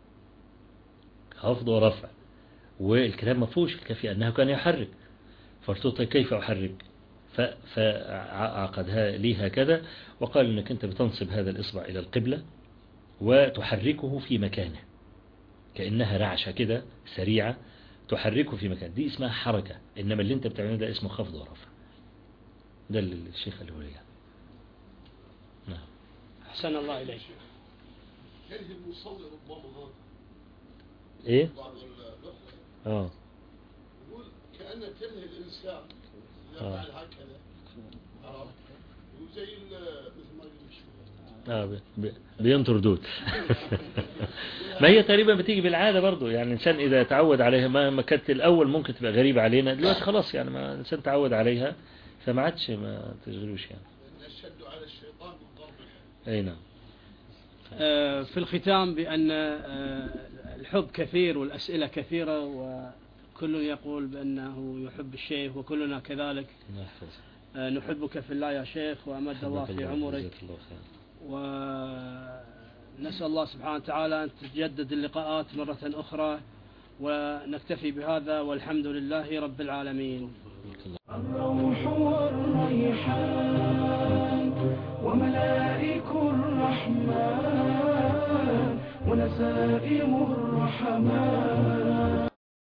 خفض ورفع والكلام ما فيهوش الكافي أنه كان يحرك فقلت له طيب كيف أحرك ف- فعقدها لي هكذا وقال أنك أنت بتنصب هذا الإصبع إلى القبلة وتحركه في مكانه كأنها رعشة كده سريعة تحركه في مكان دي اسمها حركة إنما اللي انت بتعمله ده اسمه خفض ورفع ده اللي الشيخ اللي هو ليه نعم أحسن الله إليك كره المصلي ربما هذا ايه بعض الأخوة اه يقول كأن كره الإنسان إذا آه. فعل هكذا عرفت وزي ال- مثل ما قلت شوية اه بي- بي- بينطر دود ما هي تقريبا بتيجي بالعادة برضو يعني الإنسان إذا تعود عليها ما ما كانت الأول ممكن تبقى غريبة علينا دلوقتي خلاص يعني ما الإنسان تعود عليها فما عادش ما تشغلوش يعني أن الشد على الشيطان من ضرب الحب أي نعم آه، في الختام بأن آه، الحب كثير والأسئلة كثيرة وكل يقول بأنه يحب الشيخ وكلنا كذلك الله يحفظك. آه، نحبك في الله يا شيخ وأمد الله حفظك في عمرك جزاك الله خير. ونسأل الله سبحانه وتعالى أن تتجدد اللقاءات مرة أخرى ونكتفي بهذا والحمد لله رب العالمين الروح